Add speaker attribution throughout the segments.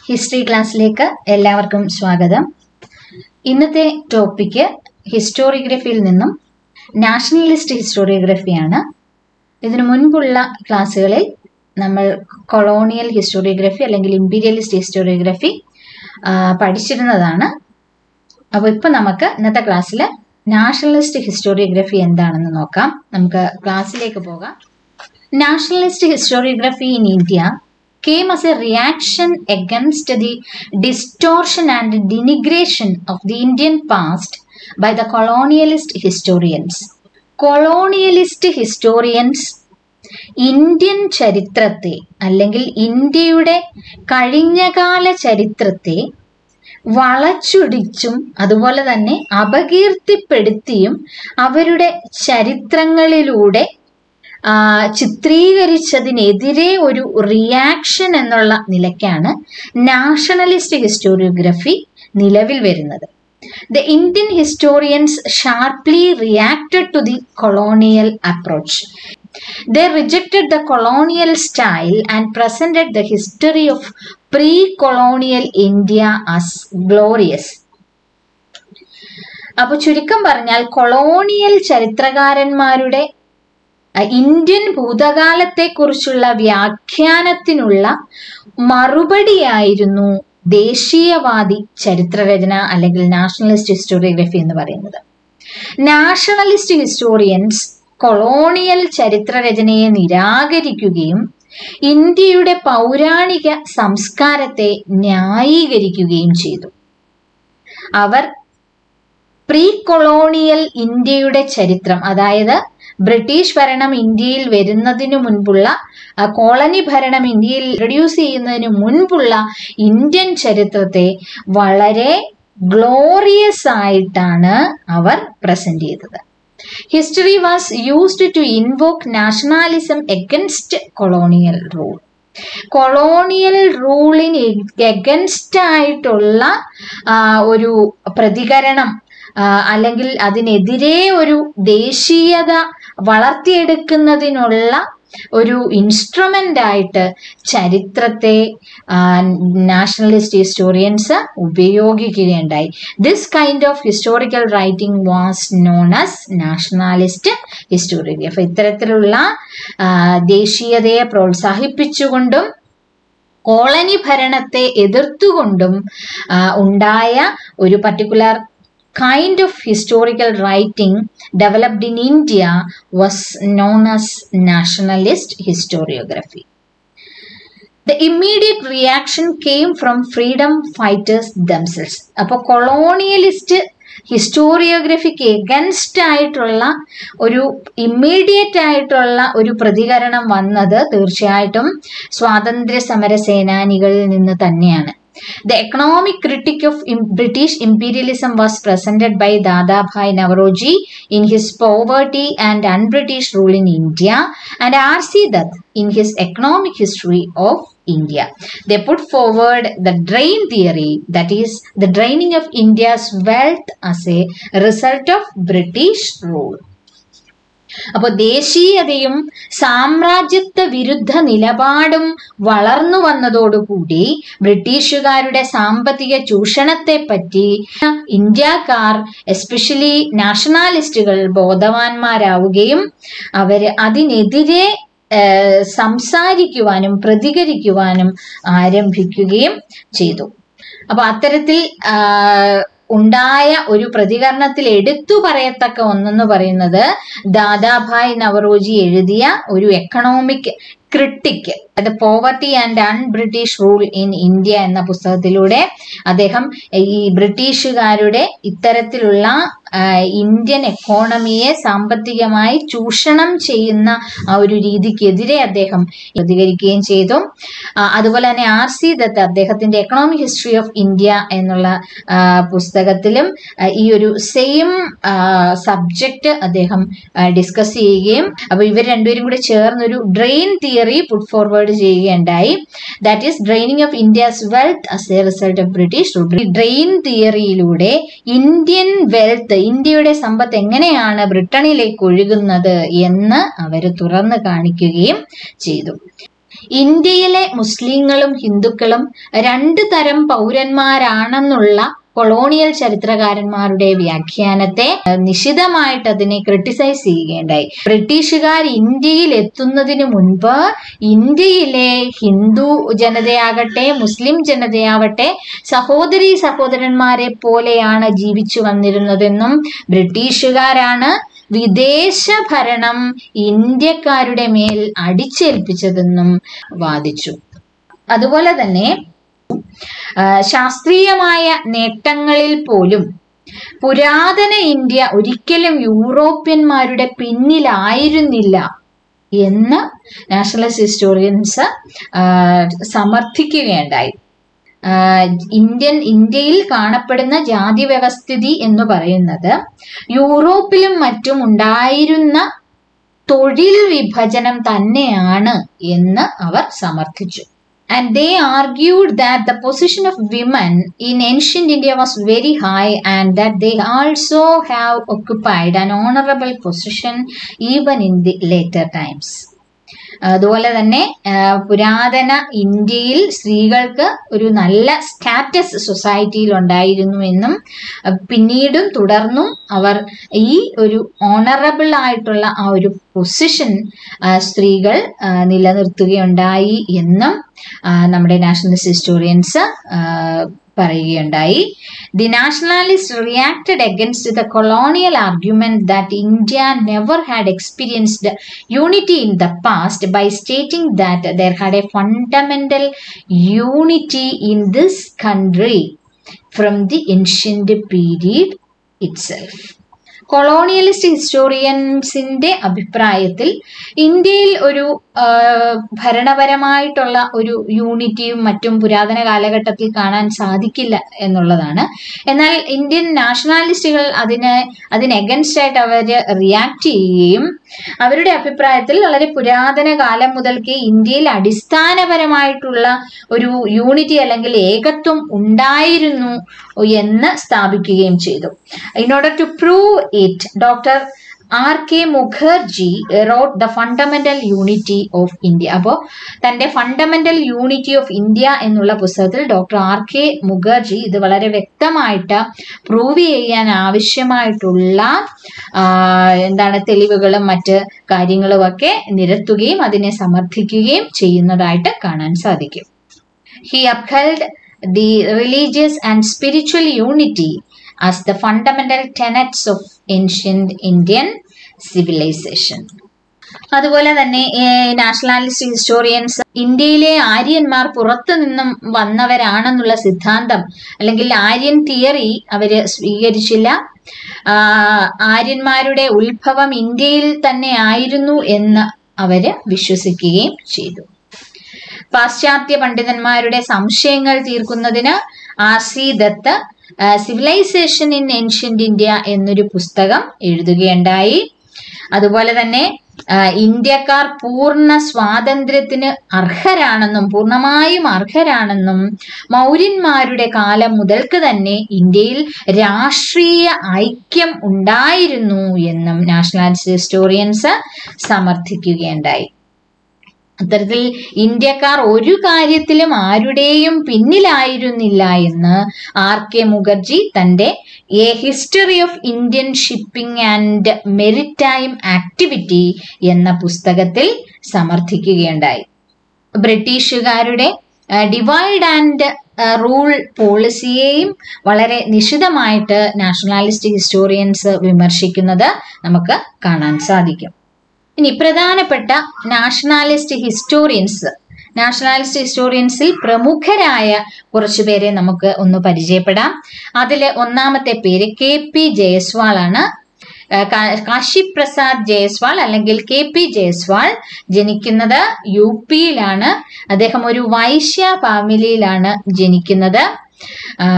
Speaker 1: History ക്ലാസ്സിലേക്ക് എല്ലാവർക്കും സ്വാഗതം ഇന്നത്തെ ടോപ്പിക്ക് ഹിസ്റ്റോറിയോഗ്രഫിയിൽ നിന്നും നാഷണലിസ്റ്റ് ഹിസ്റ്റോറിയോഗ്രഫിയാണ് ഇതിനു മുൻപുള്ള ക്ലാസ്സുകളിൽ നമ്മൾ കൊളോണിയൽ ഹിസ്റ്റോറിയോഗ്രഫി അല്ലെങ്കിൽ ഇമ്പീരിയലിസ്റ്റ് ഹിസ്റ്റോറിയോഗ്രഫി പഠിച്ചിരുന്നതാണ് അപ്പോൾ ഇപ്പം നമുക്ക് ഇന്നത്തെ ക്ലാസ്സിൽ നാഷണലിസ്റ്റ് ഹിസ്റ്റോറിയോഗ്രഫി എന്താണെന്ന് നോക്കാം നമുക്ക് ക്ലാസ്സിലേക്ക് പോകാം nationalist historiography in India came as a reaction against the distortion and denigration of the Indian past by the colonialist historians. Colonialist historians Indian ചരിത്രത്തെ അല്ലെങ്കിൽ ഇന്ത്യയുടെ കഴിഞ്ഞകാല ചരിത്രത്തെ വളച്ചൊടിച്ചും അതുപോലെ തന്നെ അപകീർത്തിപ്പെടുത്തിയും അവരുടെ ചരിത്രങ്ങളിലൂടെ ചിത്രീകരിച്ചതിനെതിരെ ഒരു റിയാക്ഷൻ എന്നുള്ള നിലയ്ക്കാണ് നാഷണലിസ്റ്റ് ഹിസ്റ്റോറിയോഗ്രഫി നിലവിൽ വരുന്നത് the Indian historians sharply reacted to the colonial approach They rejected the colonial style and presented the history of pre-colonial India as glorious. അപ്പൊ ചുരുക്കം പറഞ്ഞാൽ കൊളോണിയൽ ചരിത്രകാരന്മാരുടെ ഇന്ത്യൻ ഭൂതകാലത്തെക്കുറിച്ചുള്ള വ്യാഖ്യാനത്തിനുള്ള മറുപടിയായിരുന്നു ദേശീയവാദി ചരിത്രരചന അല്ലെങ്കിൽ നാഷണലിസ്റ്റ് ഹിസ്റ്റോറിയോഗ്രഫി എന്ന് പറയുന്നത് നാഷണലിസ്റ്റ് ഹിസ്റ്റോറിയൻസ് കൊളോണിയൽ ചരിത്രരചനയെ നിരാകരിക്കുകയും ഇന്ത്യയുടെ പൗരാണിക സംസ്കാരത്തെ ന്യായീകരിക്കുകയും ചെയ്തു അവർ പ്രീ കൊളോണിയൽ ഇന്ത്യയുടെ ചരിത്രം അതായത് ബ്രിട്ടീഷ് ഭരണം ഇന്ത്യയിൽ വരുന്നതിന് മുൻപുള്ള കോളനി ഭരണം ഇന്ത്യയിൽ ഇൻട്രൊഡ്യൂസ് ചെയ്യുന്നതിന് മുൻപുള്ള ഇന്ത്യൻ ചരിത്രത്തെ വളരെ ഗ്ലോറിയസ് ആയിട്ടാണ് അവർ പ്രസന്റ് ചെയ്തത് history was used to invoke nationalism against colonial rule colonial റൂളിന് എഗൻസ്റ്റ് ആയിട്ടുള്ള ഒരു പ്രതികരണം അല്ലെങ്കിൽ അതിനെതിരെ ഒരു ദേശീയത വളർത്തിയെടുക്കുന്നതിനുള്ള ഒരു ഇൻസ്ട്രുമെന്റ് ആയിട്ട് ചരിത്രത്തെ നാഷണലിസ്റ്റ് ഹിസ്റ്റോറിയൻസ് ഉപയോഗിക്കുകയുണ്ടായി this kind of historical writing was known as nationalist historiography ഇത്തരത്തിലുള്ള ദേശീയതയെ പ്രോത്സാഹിപ്പിച്ചുകൊണ്ടും കോളനി ഭരണത്തെ എതിർത്തുകൊണ്ടും ഉണ്ടായ ഒരു particular kind of historical writing developed in India was known as nationalist historiography. The immediate reaction came from freedom fighters themselves. അപ്പോൾ colonialist ഹിസ്റ്റോറിയോഗ്രഫിക്ക് against ആയിട്ടുള്ള ഒരു ഇമ്മീഡിയറ്റ് ആയിട്ടുള്ള ഒരു പ്രതികരണം വന്നത് തീർച്ചയായിട്ടും സ്വാതന്ത്ര്യ സമര സേനാനികളിൽ നിന്ന് തന്നെയാണ് The economic critic of British imperialism was presented by Dadabhai Navroji in his Poverty and Un-British Rule in India and R.C. Dutt in his Economic History of India. They put forward the drain theory, that is, the draining of India's wealth as a result of British rule. അപ്പോൾ ദേശീയതയും സാമ്രാജ്യത്വ വിരുദ്ധ നിലപാടും വളർന്നു വന്നതോടുകൂടി ബ്രിട്ടീഷുകാരുടെ സാമ്പത്തിക ചൂഷണത്തെ പറ്റി ഇന്ത്യക്കാർ എസ്പെഷ്യലി നാഷണാലിസ്റ്റുകൾ ബോധവാന്മാരാവുകയും അവര് അതിനെതിരെ സംസാരിക്കുവാനും പ്രതികരിക്കുവാനും ആരംഭിക്കുകയും ചെയ്തു അപ്പൊ അത്തരത്തിൽ ഉണ്ടായ ഒരു പ്രതികരണത്തിൽ എടുത്തു പറയത്തക്ക ഒന്നെന്ന് പറയുന്നത് ദാദാഭായ് നവറോജി എഴുതിയ ഒരു എക്കണോമിക് ക്രിട്ടിക് അത് poverty and un British rule in India എന്ന പുസ്തകത്തിലൂടെ അദ്ദേഹം ഈ ബ്രിട്ടീഷുകാരുടെ ഇത്തരത്തിലുള്ള ഇന്ത്യൻ എക്കോണമിയെ സാമ്പത്തികമായി ചൂഷണം ചെയ്യുന്ന ആ ഒരു രീതിക്കെതിരെ അദ്ദേഹം പ്രതികരിക്കുകയും ചെയ്തു അതുപോലെ തന്നെ ആർ സി ദത്ത് അദ്ദേഹത്തിന്റെ എക്കണോമിക് ഹിസ്റ്ററി ഓഫ് ഇന്ത്യ എന്നുള്ള പുസ്തകത്തിലും ഈ ഒരു സെയിം സബ്ജക്റ്റ് അദ്ദേഹം ഡിസ്കസ് ചെയ്യുകയും അപ്പൊ ഇവർ രണ്ടുപേരും കൂടെ ചേർന്നൊരു ഡ്രെയിൻ തിയറി പുട്ട് ഫോർവേഡ് ചെയ്യുകയുണ്ടായി that is draining of India's wealth as a result of British rule drain തിയറിയിലൂടെ ഇന്ത്യൻ വെൽത്ത് ഇന്ത്യയുടെ സമ്പത്ത് എങ്ങനെയാണ് ബ്രിട്ടനിലേക്ക് ഒഴുകുന്നത് എന്ന് അവർ തുറന്നു കാണിക്കുകയും ചെയ്തു ഇന്ത്യയിലെ മുസ്ലിങ്ങളും ഹിന്ദുക്കളും രണ്ട് തരം പൗരന്മാരാണെന്നുള്ള കൊളോണിയൽ ചരിത്രകാരന്മാരുടെ വ്യാഖ്യാനത്തെ ഏഹ്, നിശിതമായിട്ട് അതിനെ ക്രിട്ടിസൈസ് ചെയ്യുകയുണ്ടായി ബ്രിട്ടീഷുകാർ ഇന്ത്യയിൽ എത്തുന്നതിന് മുൻപ് ഇന്ത്യയിലെ ഹിന്ദു ജനതയാകട്ടെ മുസ്ലിം ജനതയാവട്ടെ സഹോദരി സഹോദരന്മാരെ പോലെയാണ് ജീവിച്ചു വന്നിരുന്നതെന്നും ബ്രിട്ടീഷുകാരാണ് വിദേശ ഭരണം ഇന്ത്യക്കാരുടെ മേൽ അടിച്ചേൽപ്പിച്ചതെന്നും വാദിച്ചു അതുപോലെ തന്നെ ആ, ശാസ്ത്രീയമായ നേട്ടങ്ങളിൽ പോലും പുരാതന ഇന്ത്യ ഒരിക്കലും യൂറോപ്യന്മാരുടെ പിന്നിലായിരുന്നില്ല എന്ന് നാഷണലിസ്റ്റ് ഹിസ്റ്റോറിയൻസ് ആ, സമർത്ഥിക്കുകയുണ്ടായി ആ, ഇന്ത്യൻ ഇന്ത്യയിൽ കാണപ്പെടുന്ന ജാതി വ്യവസ്ഥിതി എന്ന് പറയുന്നത് യൂറോപ്പിലും മറ്റും ഉണ്ടായിരുന്ന തൊഴിൽ വിഭജനം തന്നെയാണ് എന്ന് അവർ സമർത്ഥിച്ചു and they argued that the position of women in ancient India was very high and that they also have occupied an honorable position even in the later times. അതുപോലെ തന്നെ ആ, പുരാതന ഇന്ത്യയിൽ സ്ത്രീകൾക്ക് ഒരു നല്ല സ്റ്റാറ്റസ് സൊസൈറ്റിയിൽ ഉണ്ടായിരുന്നു എന്നും ആ, പിന്നീടും തുടർന്നും അവർ ഈ ഒരു ഓണറബിൾ ആയിട്ടുള്ള ആ ഒരു പൊസിഷൻ സ്ത്രീകൾ ആ, നിലനിർത്തുകയുണ്ടായി എന്നും ആ, നമ്മുടെ നാഷണലിസ്റ്റ് ഹിസ്റ്റോറിയൻസ് പറയുകയുണ്ടായി the nationalist reacted against the colonial argument that India never had experienced unity in the past by stating that there had a fundamental unity in this country from the ancient period itself colonialist ഹിസ്റ്റോറിയൻസിന്റെ അഭിപ്രായത്തിൽ ഇന്ത്യയിൽ ഒരു ആ, ഭരണപരമായിട്ടുള്ള ഒരു യൂണിറ്റിയും മറ്റും പുരാതന കാലഘട്ടത്തിൽ കാണാൻ സാധിക്കില്ല എന്നുള്ളതാണ് എന്നാൽ ഇന്ത്യൻ നാഷണാലിസ്റ്റുകൾ അതിന് അതിന് എഗൻസ്റ്റ് ആയിട്ട് അവർ റിയാക്ട് ചെയ്യുകയും അവരുടെ അഭിപ്രായത്തിൽ വളരെ പുരാതന കാലം മുതൽക്കേ ഇന്ത്യയിൽ അടിസ്ഥാനപരമായിട്ടുള്ള ഒരു യൂണിറ്റി അല്ലെങ്കിൽ ഏകത്വം ഉണ്ടായിരുന്നു എന്ന് സ്ഥാപിക്കുകയും ചെയ്തു in order to prove it doctor R K Mukherjee wrote the fundamental unity of India അപ്പോൾ തന്റെ ഫണ്ടമെന്റൽ യൂണിറ്റി ഓഫ് ഇന്ത്യ എന്നുള്ള പുസ്തകത്തിൽ ഡോക്ടർ ആർ കെ മുഖർജി ഇത് വളരെ വ്യക്തമായിട്ട് പ്രൂവ് ചെയ്യാൻ ആവശ്യമായിട്ടുള്ള ആ, എന്താണ് തെളിവുകളും മറ്റ് കാര്യങ്ങളും ഒക്കെ നിരത്തുകയും അതിനെ സമർത്ഥിക്കുകയും ചെയ്യുന്നതായിട്ട് കാണാൻ സാധിക്കും he upheld the religious and spiritual unity as the fundamental tenets of ancient Indian civilization. അതുപോലെ തന്നെ നാഷണാലിസ്റ്റ് ഹിസ്റ്റോറിയൻസ് ഇന്ത്യയിലെ ആര്യന്മാർ പുറത്തു നിന്നും വന്നവരാണെന്നുള്ള സിദ്ധാന്തം അല്ലെങ്കിൽ ആര്യൻ തിയറി അവര് സ്വീകരിച്ചില്ല ആ, ആര്യന്മാരുടെ ഉത്ഭവം ഇന്ത്യയിൽ തന്നെ ആയിരുന്നു എന്ന് അവര് വിശ്വസിക്കുകയും ചെയ്തു പാശ്ചാത്യ പണ്ഡിതന്മാരുടെ സംശയങ്ങൾ തീർക്കുന്നതിന് R C Dutt civilisation in ancient India എന്നൊരു പുസ്തകം എഴുതുകയുണ്ടായി അതുപോലെ തന്നെ ആ, ഇന്ത്യക്കാർ പൂർണ്ണ സ്വാതന്ത്ര്യത്തിന് അർഹരാണെന്നും പൂർണ്ണമായും അർഹരാണെന്നും മൗര്യന്മാരുടെ കാലം മുതൽക്ക് തന്നെ ഇന്ത്യയിൽ രാഷ്ട്രീയ ഐക്യം ഉണ്ടായിരുന്നു എന്നും നാഷണാലിസ്റ്റ് ഹിസ്റ്റോറിയൻസ് സമർത്ഥിക്കുകയുണ്ടായി അത്തരത്തിൽ ഇന്ത്യക്കാർ ഒരു കാര്യത്തിലും ആരുടെയും പിന്നിലായിരുന്നില്ല എന്ന് ആർ കെ മുഖർജി തന്റെ a history of Indian shipping and maritime activity എന്ന പുസ്തകത്തിൽ സമർത്ഥിക്കുകയുണ്ടായി ബ്രിട്ടീഷുകാരുടെ ഡിവൈഡ് ആൻഡ് റൂൾ പോളിസിയെയും വളരെ നിശിതമായിട്ട് നാഷണാലിസ്റ്റ് ഹിസ്റ്റോറിയൻസ് വിമർശിക്കുന്നത് നമുക്ക് കാണാൻ സാധിക്കും ഇനി പ്രധാനപ്പെട്ട നാഷണാലിസ്റ്റ് ഹിസ്റ്റോറിയൻസ് നാഷണാലിസ്റ്റ് ഹിസ്റ്റോറിയൻസിൽ പ്രമുഖരായ കുറച്ചു പേരെ നമുക്ക് ഒന്ന് പരിചയപ്പെടാം അതിൽ ഒന്നാമത്തെ പേര് കെ പി ജയസ്വാൾ ആണ് ആ, കാ- കാശി പ്രസാദ് ജയസ്വാൾ അല്ലെങ്കിൽ കെ പി ജയസ്വാൾ ജനിക്കുന്നത് യു പിയിലാണ് അദ്ദേഹം ഒരു വൈശ്യ ഫാമിലിയിലാണ് ജനിക്കുന്നത് ആ,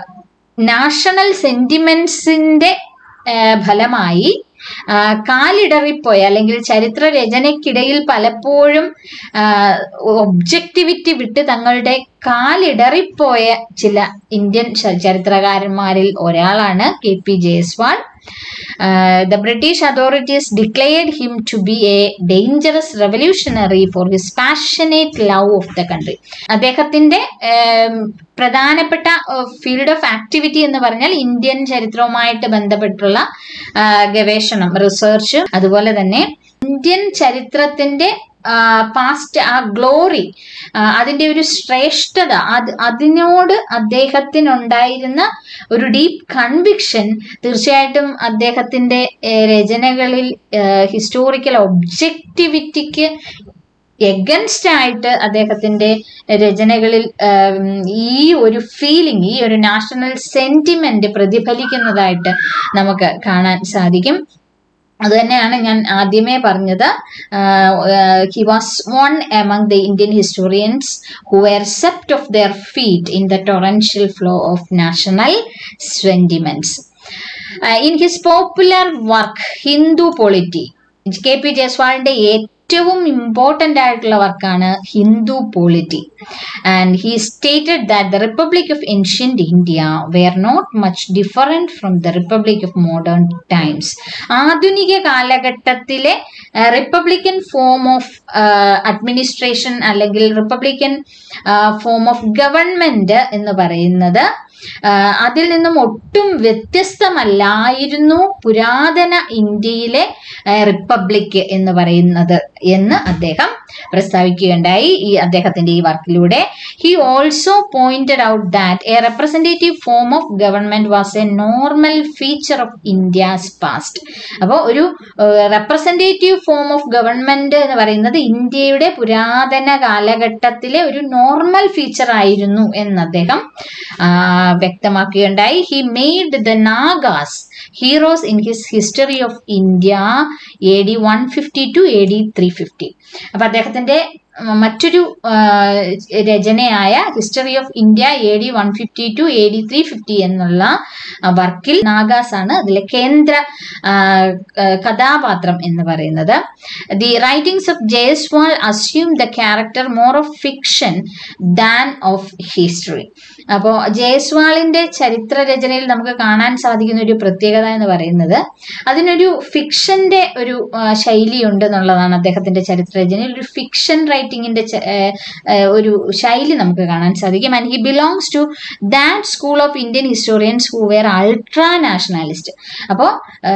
Speaker 1: നാഷണൽ സെന്റിമെന്റ്സിന്റെ ആ, ഫലമായി ആ, കാലിടറിപ്പോയ അല്ലെങ്കിൽ ചരിത്ര രചനയ്ക്കിടയിൽ പലപ്പോഴും ഒബ്ജക്ടിവിറ്റി വിട്ട് തങ്ങളുടെ കാലിടറിപ്പോയ ചില ഇന്ത്യൻ ച- ചരിത്രകാരന്മാരിൽ ഒരാളാണ് K P Jayaswal the British authorities declared him to be a dangerous revolutionary for his passionate love of the country അദ്ദേഹത്തിന്റെ ഏം, പ്രധാനപ്പെട്ട ഫീൽഡ് ഓഫ് ആക്ടിവിറ്റി എന്ന് പറഞ്ഞാൽ ഇന്ത്യൻ ചരിത്രവുമായിട്ട് ബന്ധപ്പെട്ടുള്ള ആ, ഗവേഷണം റിസർച്ച് അതുപോലെ തന്നെ ഇന്ത്യൻ ചരിത്രത്തിന്റെ പാസ്റ്റ് ആ ഗ്ലോറി അതിന്റെ ഒരു ശ്രേഷ്ഠത അത് അതിനോട് അദ്ദേഹത്തിനുണ്ടായിരുന്ന ഒരു ഡീപ്പ് കൺവിക്ഷൻ തീർച്ചയായിട്ടും അദ്ദേഹത്തിന്റെ ഏഹ്, രചനകളിൽ ഹിസ്റ്റോറിക്കൽ ഒബ്ജക്റ്റിവിറ്റിക്ക് എഗൻസ്റ്റ് ആയിട്ട് അദ്ദേഹത്തിന്റെ രചനകളിൽ ആം, ഈ ഒരു ഫീലിംഗ് ഈ ഒരു നാഷണൽ സെന്റിമെന്റ് പ്രതിഫലിക്കുന്നതായിട്ട് നമുക്ക് കാണാൻ സാധിക്കും അത് തന്നെയാണ് ഞാൻ ആദ്യമേ പറഞ്ഞത് he was one among the Indian historians who were swept off their feet in the torrential flow of national sentiments in his popular work Hindu polity K P ജയസ്വാളിന്റെ ഏറ്റവും ഇമ്പോർട്ടൻ്റ് ആയിട്ടുള്ള വർക്കാണ് Hindu polity and he stated that the republic of ancient India were not much different from the republic of modern times ആധുനിക കാലഘട്ടത്തിലെ republican form of administration അല്ലെങ്കിൽ republican form of government എന്ന് പറയുന്നത് ആ, അതിൽ നിന്നും ഒട്ടും വ്യത്യസ്തമല്ലായിരുന്നു പുരാതന ഇന്ത്യയിലെ ആ, റിപ്പബ്ലിക് എന്ന് പറയുന്നത് എന്ന് അദ്ദേഹം പ്രസ്താവിക്കുകയുണ്ടായി ഈ അദ്ദേഹത്തിന്റെ ഈ വർക്കിലൂടെ he also pointed out that a representative form of government was a normal feature of India's past അപ്പോൾ ഒരു റെപ്രസെന്റേറ്റീവ് ഫോം ഓഫ് ഗവൺമെന്റ് എന്ന് പറയുന്നത് ഇന്ത്യയുടെ പുരാതന കാലഘട്ടത്തിലെ ഒരു നോർമൽ ഫീച്ചർ ആയിരുന്നു എന്ന് അദ്ദേഹം ആ, വ്യക്തമാക്കുകയുണ്ടായി he made the Nagas heroes in his history of India A D one fifty to A D three fifty അപ്പൊ അദ്ദേഹത്തിന്റെ ഉം, മറ്റൊരു ആ, രചനയായ history of India A D one fifty to A D three fifty എന്നുള്ള ആ, വർക്കിൽ നാഗാസ് ആണ് അതിലെ കേന്ദ്ര ആ, ആ, കഥാപാത്രം എന്ന് പറയുന്നത് the writings of Jayaswal assume the character more of fiction than of history അപ്പോൾ ജയസ്വാളിന്റെ ചരിത്ര രചനയിൽ നമുക്ക് കാണാൻ സാധിക്കുന്ന ഒരു പ്രത്യേകത എന്ന് പറയുന്നത് അതിനൊരു ഫിക്ഷന്റെ ഒരു ആ, ശൈലിയുണ്ട് എന്നുള്ളതാണ് അദ്ദേഹത്തിന്റെ ചരിത്ര രചനയിൽ ഒരു ഫിക്ഷൻ റൈറ്റിംഗിന്റെ ച- ഏ, ഏ, ഒരു ശൈലി നമുക്ക് കാണാൻ സാധിക്കും and he belongs to that school of Indian historians who were ultra nationalist അപ്പോൾ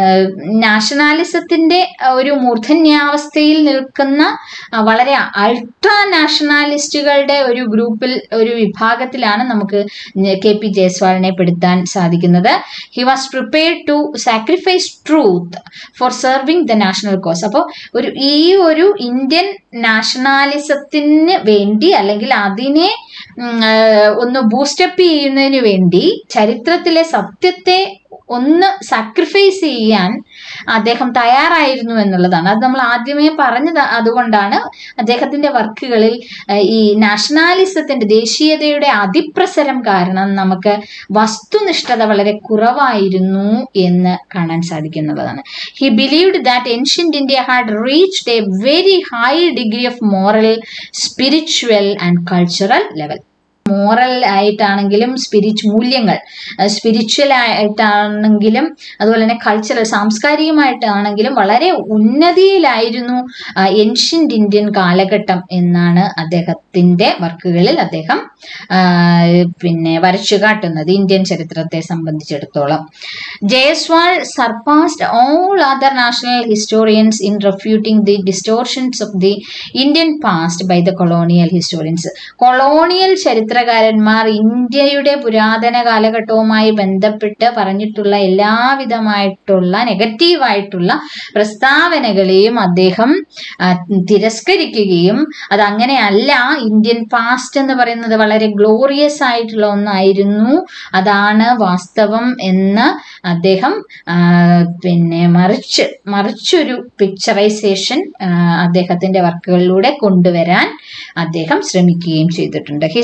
Speaker 1: നാഷണാലിസത്തിന്റെ ഒരു മൂർധന്യാവസ്ഥയിൽ നിൽക്കുന്ന ആ, വളരെ അൾട്രാ നാഷണാലിസ്റ്റുകളുടെ ഒരു ഗ്രൂപ്പിൽ ഒരു വിഭാഗത്തിലാണ് നമുക്ക് കെ പി ജയസ്വാളിനെ പെടുത്താൻ സാധിക്കുന്നത് he was prepared to sacrifice truth for serving the national cause അപ്പോൾ ഒരു ഈ ഒരു ഇന്ത്യൻ നാഷണാലിസത്തിന് വേണ്ടി അല്ലെങ്കിൽ അതിനെ ഉം, ആ, ഒന്ന് ബൂസ്റ്റപ്പ് ചെയ്യുന്നതിന് വേണ്ടി ചരിത്രത്തിലെ സത്യത്തെ ഒന്ന് സാക്രിഫൈസ് ചെയ്യാൻ അദ്ദേഹം തയ്യാറായിരുന്നു എന്നുള്ളതാണ് അത് നമ്മൾ ആദ്യമേ പറഞ്ഞത് അതുകൊണ്ടാണ് അദ്ദേഹത്തിന്റെ വർക്കുകളിൽ ഏഹ്, ഈ നാഷണാലിസത്തിന്റെ ദേശീയതയുടെ അതിപ്രസരം കാരണം നമുക്ക് വസ്തുനിഷ്ഠത വളരെ കുറവായിരുന്നു എന്ന് കാണാൻ സാധിക്കുന്നുള്ളതാണ് he believed that ancient India had reached a very high degree of moral spiritual and cultural level moral ആയിട്ടാണെങ്കിലും സ്പിരിച്ച് മൂല്യങ്ങൾ സ്പിരിച്വൽ ആയിട്ടാണെങ്കിലും അതുപോലെ തന്നെ കൾച്ചറൽ സാംസ്കാരികമായിട്ടാണെങ്കിലും വളരെ ഉന്നതിയിലായിരുന്നു ഏൻഷ്യന്റ് ഇന്ത്യൻ കാലഘട്ടം എന്നാണ് അദ്ദേഹത്തിന്റെ വർക്കുകളിൽ അദ്ദേഹം ആ, പിന്നെ വരച്ചു കാട്ടുന്നത് ഇന്ത്യൻ ചരിത്രത്തെ സംബന്ധിച്ചിടത്തോളം Jayaswal surpassed all other national historians in refuting the distortions of the Indian past by the colonial historians colonial ചരിത്രകാരന്മാർ ഇന്ത്യയുടെ പുരാതന കാലഘട്ടവുമായി ബന്ധപ്പെട്ട് പറഞ്ഞിട്ടുള്ള എല്ലാവിധമായിട്ടുള്ള നെഗറ്റീവായിട്ടുള്ള പ്രസ്താവനകളെയും അദ്ദേഹം ആ, തിരസ്കരിക്കുകയും അത് അങ്ങനെയല്ല ഇന്ത്യൻ പാസ്റ്റ് എന്ന് പറയുന്നത് വളരെ ഗ്ലോറിയസ് ആയിട്ടുള്ള ഒന്നായിരുന്നു അതാണ് വാസ്തവം എന്ന് അദ്ദേഹം ആ, പിന്നെ മറിച്ച് മറിച്ചൊരു പിക്ചറൈസേഷൻ അദ്ദേഹത്തിന്റെ വർക്കുകളിലൂടെ കൊണ്ടുവരാൻ അദ്ദേഹം ശ്രമിക്കുകയും ചെയ്തിട്ടുണ്ട് his interest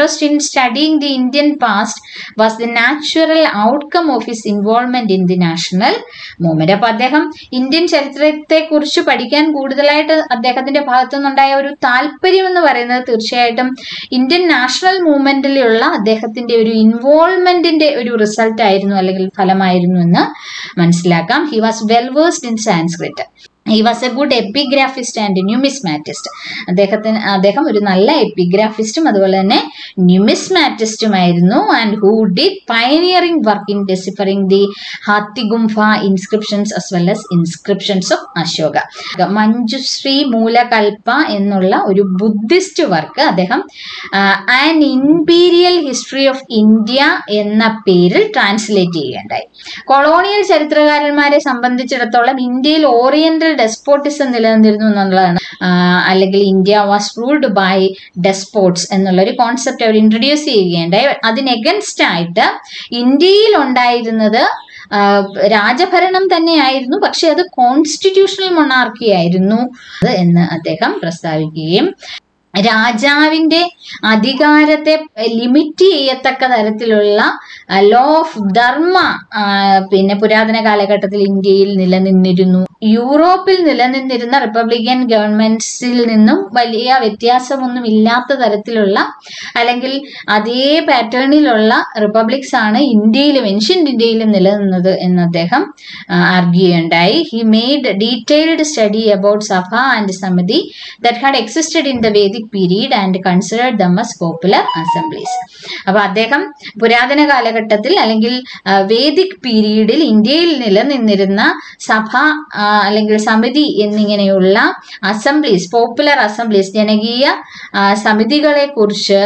Speaker 1: interest in studying the Indian past was the natural outcome of his involvement in the national movement. അപ്പൊ അദ്ദേഹം ഇന്ത്യൻ ചരിത്രത്തെ കുറിച്ച് പഠിക്കാൻ കൂടുതലായിട്ട് അദ്ദേഹത്തിന്റെ ഭാഗത്തു നിന്നുണ്ടായ ഒരു താല്പര്യം എന്ന് പറയുന്നത് തീർച്ചയായിട്ടും ഇന്ത്യൻ നാഷണൽ മൂവ്മെന്റിലുള്ള അദ്ദേഹത്തിന്റെ ഒരു ഇൻവോൾവ്മെന്റിന്റെ ഒരു റിസൾട്ട് ആയിരുന്നു അല്ലെങ്കിൽ ഫലമായിരുന്നു എന്ന് മനസ്സിലാക്കാം he was well versed in Sanskrit he was a good epigraphist and numismatist അദ്ദേഹത്തിന് അദ്ദേഹം ഒരു നല്ല എപ്പിഗ്രാഫിസ്റ്റും അതുപോലെ തന്നെ ന്യൂമിസ്മാറ്റിസ്റ്റുമായിരുന്നു and who did pioneering work in deciphering the Hathigumpha inscriptions as well as inscriptions of Ashoka Manjushri Mulakalpa എന്നുള്ള ഒരു ബുദ്ധിസ്റ്റ് വർക്ക് അദ്ദേഹം an imperial history of India എന്ന പേരിൽ ട്രാൻസ്ലേറ്റ് ചെയ്യുകയുണ്ടായി കൊളോണിയൽ ചരിത്രകാരന്മാരെ സംബന്ധിച്ചിടത്തോളം ഇന്ത്യയിൽ ഓറിയന്റൽ ഡെസ്പോട്ടിസം നിലനിന്നിരുന്നു എന്നുള്ളതാണ് ആ, അല്ലെങ്കിൽ India was ruled by despots എന്നുള്ള ഒരു കോൺസെപ്റ്റ് അവർ ഇൻട്രൊഡ്യൂസ് ചെയ്യുകയുണ്ടായി അതിന് എഗൻസ്റ്റ് ആയിട്ട് ഇന്ത്യയിൽ ഉണ്ടായിരുന്നത് ആ, രാജഭരണം തന്നെയായിരുന്നു പക്ഷെ അത് കോൺസ്റ്റിറ്റ്യൂഷണൽ മൊണാർക്കി ആയിരുന്നു അത് എന്ന് അദ്ദേഹം പ്രസ്താവിക്കുകയും രാജാവിന്റെ അധികാരത്തെ ലിമിറ്റ് ചെയ്യത്തക്ക തരത്തിലുള്ള ലോ ഓഫ് ധർമ്മ ആ, പിന്നെ പുരാതന കാലഘട്ടത്തിൽ ഇന്ത്യയിൽ നിലനിന്നിരുന്നു യൂറോപ്പിൽ നിലനിന്നിരുന്ന റിപ്പബ്ലിക്കൻ ഗവൺമെന്റ്സിൽ നിന്നും വലിയ വ്യത്യാസമൊന്നും ഇല്ലാത്ത തരത്തിലുള്ള അല്ലെങ്കിൽ അതേ പാറ്റേണിലുള്ള റിപ്പബ്ലിക്സ് ആണ് ഇന്ത്യയിലും ഏൻഷ്യന്റ് ഇന്ത്യയിലും നിലനിന്നത് എന്ന് അദ്ദേഹം ആർഗ്യൂ ചെയ്യുണ്ടായി he made detailed study about sabha and samiti that had existed in the Vedic period and considered them as popular assemblies അപ്പൊ അദ്ദേഹം പുരാതന കാലഘട്ടത്തിൽ അല്ലെങ്കിൽ ആ, വേദിക് പീരീഡിൽ ഇന്ത്യയിൽ നിലനിന്നിരുന്ന സഭ ആ, അല്ലെങ്കിൽ സമിതി എന്നിങ്ങനെയുള്ള അസംബ്ലീസ് പോപ്പുലർ അസംബ്ലീസ് ജനകീയ ആ, സമിതികളെ കുറിച്ച്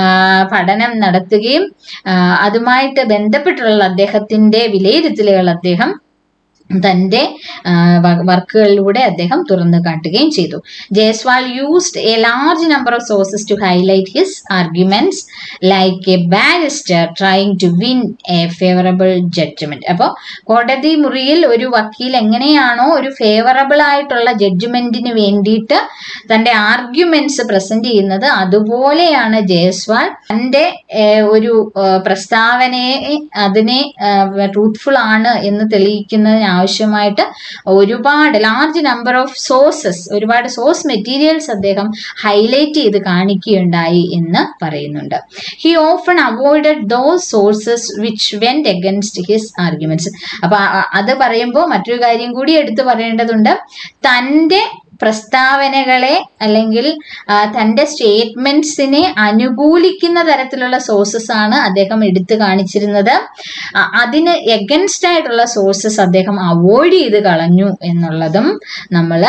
Speaker 1: പഠനം നടത്തുകയും ആ, അതുമായിട്ട് ബന്ധപ്പെട്ടുള്ള അദ്ദേഹത്തിന്റെ വിലയിരുത്തലുകൾ അദ്ദേഹം തന്റെ ആ, വ- വർക്കുകളിലൂടെ അദ്ദേഹം തുറന്നു കാട്ടുകയും ചെയ്തു Jayaswal used a large number of sources to highlight his arguments like a barrister trying to win a favourable judgement അപ്പോൾ കോടതി മുറിയിൽ ഒരു വക്കീൽ എങ്ങനെയാണോ ഒരു ഫേവറബിൾ ആയിട്ടുള്ള ജഡ്ജ്മെന്റിന് വേണ്ടിയിട്ട് തന്റെ ആർഗ്യുമെന്റ്സ് പ്രസന്റ് ചെയ്യുന്നത് അതുപോലെയാണ് ജയസ്വാൾ തന്റെ ഏഹ്, ഒരു ഏഹ്, പ്രസ്താവനയെ അതിനെ ട്രൂത്ത്ഫുൾ ആണ് എന്ന് തെളിയിക്കുന്നതിന് ആവശ്യമായിട്ട് ഒരുപാട് ലാർജ് നമ്പർ ഓഫ് സോഴ്സസ് ഒരുപാട് സോഴ്സ് മെറ്റീരിയൽസ് അദ്ദേഹം ഹൈലൈറ്റ് ചെയ്ത് കാണിക്കുകയുണ്ടായി എന്ന് പറയുന്നുണ്ട് he often avoided those sources which went against his arguments അപ്പൊ അ- അത് പറയുമ്പോൾ മറ്റൊരു കാര്യം കൂടി എടുത്തു പറയേണ്ടതുണ്ട് തന്റെ പ്രസ്താവനകളെ അല്ലെങ്കിൽ ആ, തന്റെ സ്റ്റേറ്റ്മെന്റ്സിനെ അനുകൂലിക്കുന്ന തരത്തിലുള്ള സോഴ്സസ് ആണ് അദ്ദേഹം എടുത്തു കാണിച്ചിരുന്നത് അ- അതിന് എഗൻസ്റ്റ് ആയിട്ടുള്ള സോഴ്സസ് അദ്ദേഹം അവോയ്ഡ് ചെയ്ത് കളഞ്ഞു എന്നുള്ളതും നമ്മൾ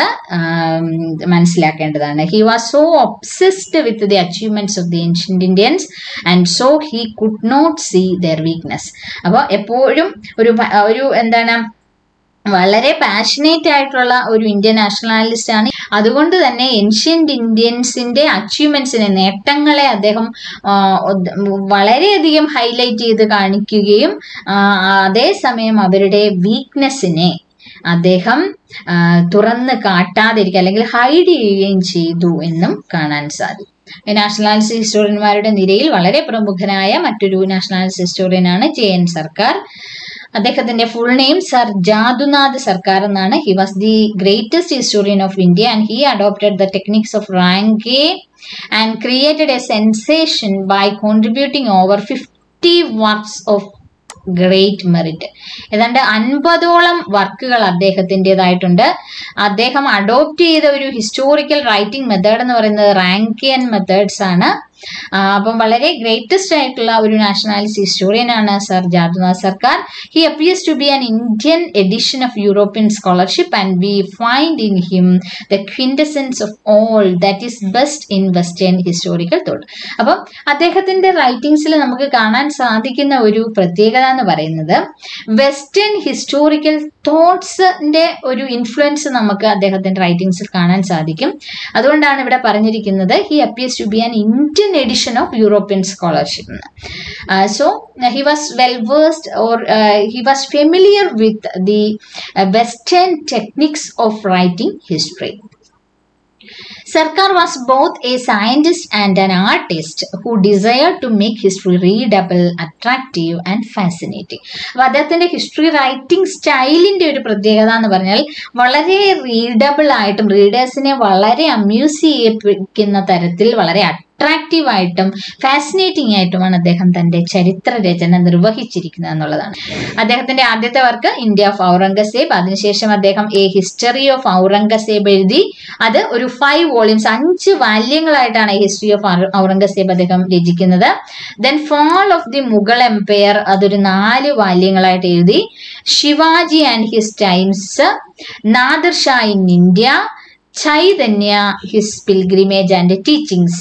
Speaker 1: മനസ്സിലാക്കേണ്ടതാണ് he was so obsessed with the achievements of the ancient Indians and so he could not see their weakness അപ്പോൾ എപ്പോഴും ഒരു പ- ഒരു എന്താണ് വളരെ പാഷനേറ്റ് ആയിട്ടുള്ള ഒരു ഇന്ത്യൻ നാഷണാലിസ്റ്റ് ആണ് അതുകൊണ്ട് തന്നെ ഏൻഷ്യന്റ് ഇന്ത്യൻസിന്റെ അച്ചീവ്മെന്റ്സിനെ നേട്ടങ്ങളെ അദ്ദേഹം ആ, ഒത്- വളരെയധികം ഹൈലൈറ്റ് ചെയ്ത് കാണിക്കുകയും ആ, അതേസമയം അവരുടെ വീക്ക്നെസ്സിനെ അദ്ദേഹം ആ, തുറന്ന് കാട്ടാതിരിക്കുക അല്ലെങ്കിൽ ഹൈഡ് ചെയ്യുകയും ചെയ്തു എന്നും കാണാൻ സാധിക്കും നാഷണാലിസ്റ്റ് ഹിസ്റ്റോറിയന്മാരുടെ നിരയിൽ വളരെ പ്രമുഖനായ മറ്റൊരു നാഷണാലിസ്റ്റ് ഹിസ്റ്റോറിയനാണ് ജെ എൻ സർക്കാർ അദ്ദേഹത്തിന്റെ full name sir Jadunath Sarkar എന്നാണ് he was the greatest historian of India and he adopted the techniques of Ranke and created a sensation by contributing over fifty works of great merit ഏതാണ്ട് അൻപതോളം വർക്കുകൾ അദ്ദേഹത്തിൻ്റെതായിട്ടുണ്ട് അദ്ദേഹം adopt ചെയ്ത ഒരു historical writing method എന്ന് പറയുന്നത് റാങ്കിയൻ methods ആണ് ആ, അപ്പം വളരെ ഗ്രേറ്റസ്റ്റ് ആയിട്ടുള്ള ഒരു നാഷണാലിസ്റ്റ് ഹിസ്റ്റോറിയൻ ആണ് sir Jadunath Sarkar he appears to be an Indian edition of European scholarship and we find in him the quintessence of all that is best in western historical thought അപ്പം അദ്ദേഹത്തിന്റെ റൈറ്റിംഗ്സിൽ നമുക്ക് കാണാൻ സാധിക്കുന്ന ഒരു പ്രത്യേകത എന്ന് പറയുന്നത് വെസ്റ്റേൺ ഹിസ്റ്റോറിക്കൽ തോട്ട്സിന്റെ ഒരു ഇൻഫ്ലുവൻസ് നമുക്ക് അദ്ദേഹത്തിന്റെ റൈറ്റിംഗ്സിൽ കാണാൻ സാധിക്കും അതുകൊണ്ടാണ് ഇവിടെ പറഞ്ഞിരിക്കുന്നത് he appears to be an Indian edition of European scholarship so he was well versed or he was familiar with the western techniques of writing history Sarkar was both a scientist and an artist who desired to make history readable, attractive and fascinating. അപ്പോൾ അദ്ദേഹത്തിന്റെ history writing സ്റ്റൈലിന്റെ ഒരു പ്രത്യേകത എന്ന് പറഞ്ഞാൽ വളരെ readable ആയിട്ടും റീഡേഴ്സിനെ വളരെ amuse ചെയ്യിപ്പിക്കുന്ന തരത്തിൽ വളരെ അട്രാക്റ്റീവ് ആയിട്ടും ഫാസിനേറ്റിംഗ് ആയിട്ടുമാണ് അദ്ദേഹം തന്റെ ചരിത്ര രചന നിർവഹിച്ചിരിക്കുന്നത് എന്നുള്ളതാണ് അദ്ദേഹത്തിന്റെ ആദ്യത്തെ വർക്ക് ഇന്ത്യ ഓഫ് ഔറംഗസേബ് അതിനുശേഷം അദ്ദേഹം എ ഹിസ്റ്ററി ഓഫ് ഔറംഗസേബ് എഴുതി അത് ഒരു ഫൈവ് വോളിയൂംസ് അഞ്ച് വാല്യങ്ങളായിട്ടാണ് ഹിസ്റ്ററി ഓഫ് ഔറംഗസേബ് അദ്ദേഹം രചിക്കുന്നത് then fall of the Mughal empire അതൊരു നാല് വാല്യങ്ങളായിട്ട് എഴുതി Shivaji and his times Nadir Shah in India Chaitanya his pilgrimage and teachings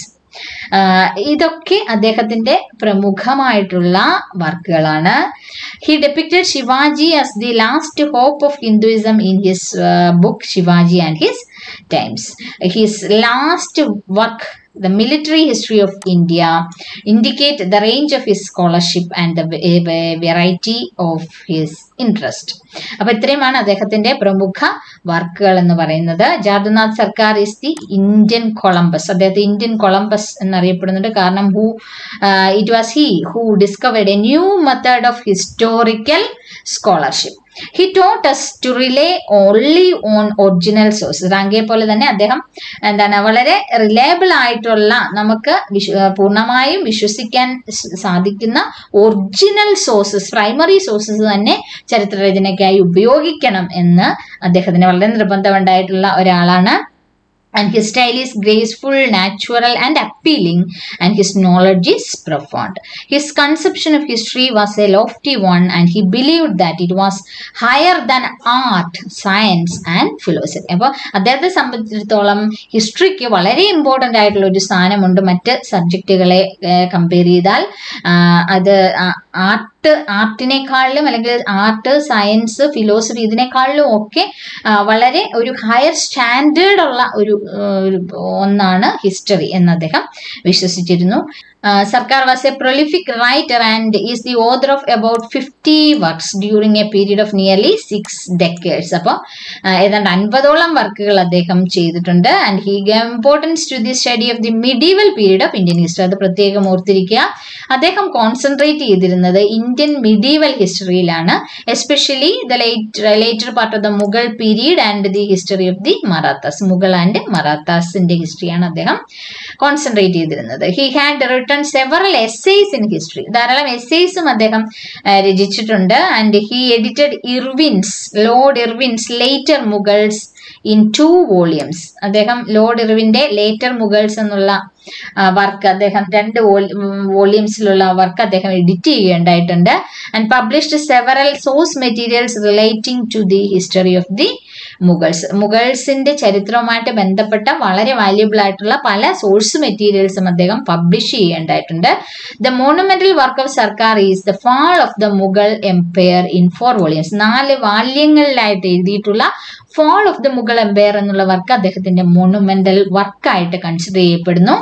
Speaker 1: ഇതൊക്കെ അദ്ദേഹത്തിന്റെ പ്രമുഖമായിട്ടുള്ള വർക്കുകളാണ് he depicted Shivaji as the last hope of Hinduism in his book Shivaji and his times his last work the military history of India indicate the range of his scholarship and the va- va- variety of his interest. അപ്പൊ ഇത്രയുമാണ് അദ്ദേഹത്തിന്റെ പ്രമുഖ വർക്കുകൾ എന്ന് പറയുന്നത് Jadunath Sarkar is the Indian Columbus അദ്ദേഹത്തെ Indian Columbus എന്നറിയപ്പെടുന്നുണ്ട് കാരണം who it was he who discovered a new method of historical scholarship he taught us to rely only on original source Ranke പോലെ തന്നെ അദ്ദേഹം എന്താണ് വളരെ റിലയബിൾ ആയിട്ടുള്ള നമുക്ക് വിശ്വ പൂർണ്ണമായും വിശ്വസിക്കാൻ സ- സാധിക്കുന്ന ഒറിജിനൽ സോഴ്സസ് പ്രൈമറി സോഴ്സസ് തന്നെ ചരിത്രരചനയ്ക്കായി ഉപയോഗിക്കണം എന്ന് അദ്ദേഹത്തിന് വളരെ നിർബന്ധമുണ്ടായിട്ടുള്ള ഒരാളാണ് and his style is graceful, natural, and appealing, and his knowledge is profound. His conception of history was a lofty one, and he believed that it was higher than art, science, and philosophy. അപ്പോൾ അദ്ദേഹത്തെ സംബന്ധിച്ചിടത്തോളം ഹിസ്റ്ററിക്ക് വളരെ important ആയിട്ടുള്ള ഒരു സ്ഥാനമുണ്ട് മറ്റ് സബ്ജക്റ്റുകളെ compare ചെയ്താൽ ആ, അത് ആർട്ട് ആർട്ടിനേക്കാളിലും അല്ലെങ്കിൽ ആർട്ട് സയൻസ് ഫിലോസഫി ഇതിനേക്കാളിലും ഒക്കെ ആ, വളരെ ഒരു ഹയർ സ്റ്റാൻഡേർഡ് ഉള്ള ഒരു ആ, ഒരു ഒന്നാണ് ഹിസ്റ്ററി എന്ന് അദ്ദേഹം വിശ്വസിച്ചിരുന്നു Sarkar was a prolific writer and is the author of about fifty works during a period of nearly six decades അപ്പോൾ ഏതാണ്ട് അൻപതോളം വർക്കുകൾ അദ്ദേഹം ചെയ്തിട്ടുണ്ട് and he gave importance to the study of the medieval period of Indian history അത് പ്രത്യേകം ഓർത്തിരിക്കുക അദ്ദേഹം കോൺസെൻട്രേറ്റ് ചെയ്തിരുന്നത് ഇന്ത്യൻ മിഡീവൽ ഹിസ്റ്ററിയിലാണ് especially the late later part of the Mughal period and the history of the Marathas Mughal and മറാത്താസിന്റെ ഹിസ്റ്ററിയാണ് അദ്ദേഹം concentrate ചെയ്തിരുന്നത് he had written several essays in history ധാരാളം എസ്സേസും അദ്ദേഹം ആ, രചിച്ചിട്ടുണ്ട് and he edited Irvine's lord Irvine's later Mughals in two volumes അദ്ദേഹം lord ഇർവിന്റെ later Mughals എന്നുള്ള വർക്ക് അദ്ദേഹം രണ്ട് വോളിയംസിലുള്ള വർക്ക് അദ്ദേഹം എഡിറ്റ് ചെയ്യുകയുണ്ടായിട്ടുണ്ട് and published several source materials relating to the history of the Mughals മുഗൾസിന്റെ ചരിത്രവുമായിട്ട് ബന്ധപ്പെട്ട വളരെ വാല്യുബിൾ ആയിട്ടുള്ള പല സോഴ്സ് മെറ്റീരിയൽസും അദ്ദേഹം പബ്ലിഷ് ചെയ്യേണ്ടതായിട്ടുണ്ട് the monumental work of Sarkar is the fall of the Mughal empire in four volumes നാല് വാല്യങ്ങളിലായിട്ട് എഴുതിയിട്ടുള്ള fall of the Mughal empire എന്നുള്ള വർക്ക് അദ്ദേഹത്തിന്റെ മോണുമെന്റൽ വർക്കായിട്ട് കൺസിഡർ ചെയ്യപ്പെടുന്നു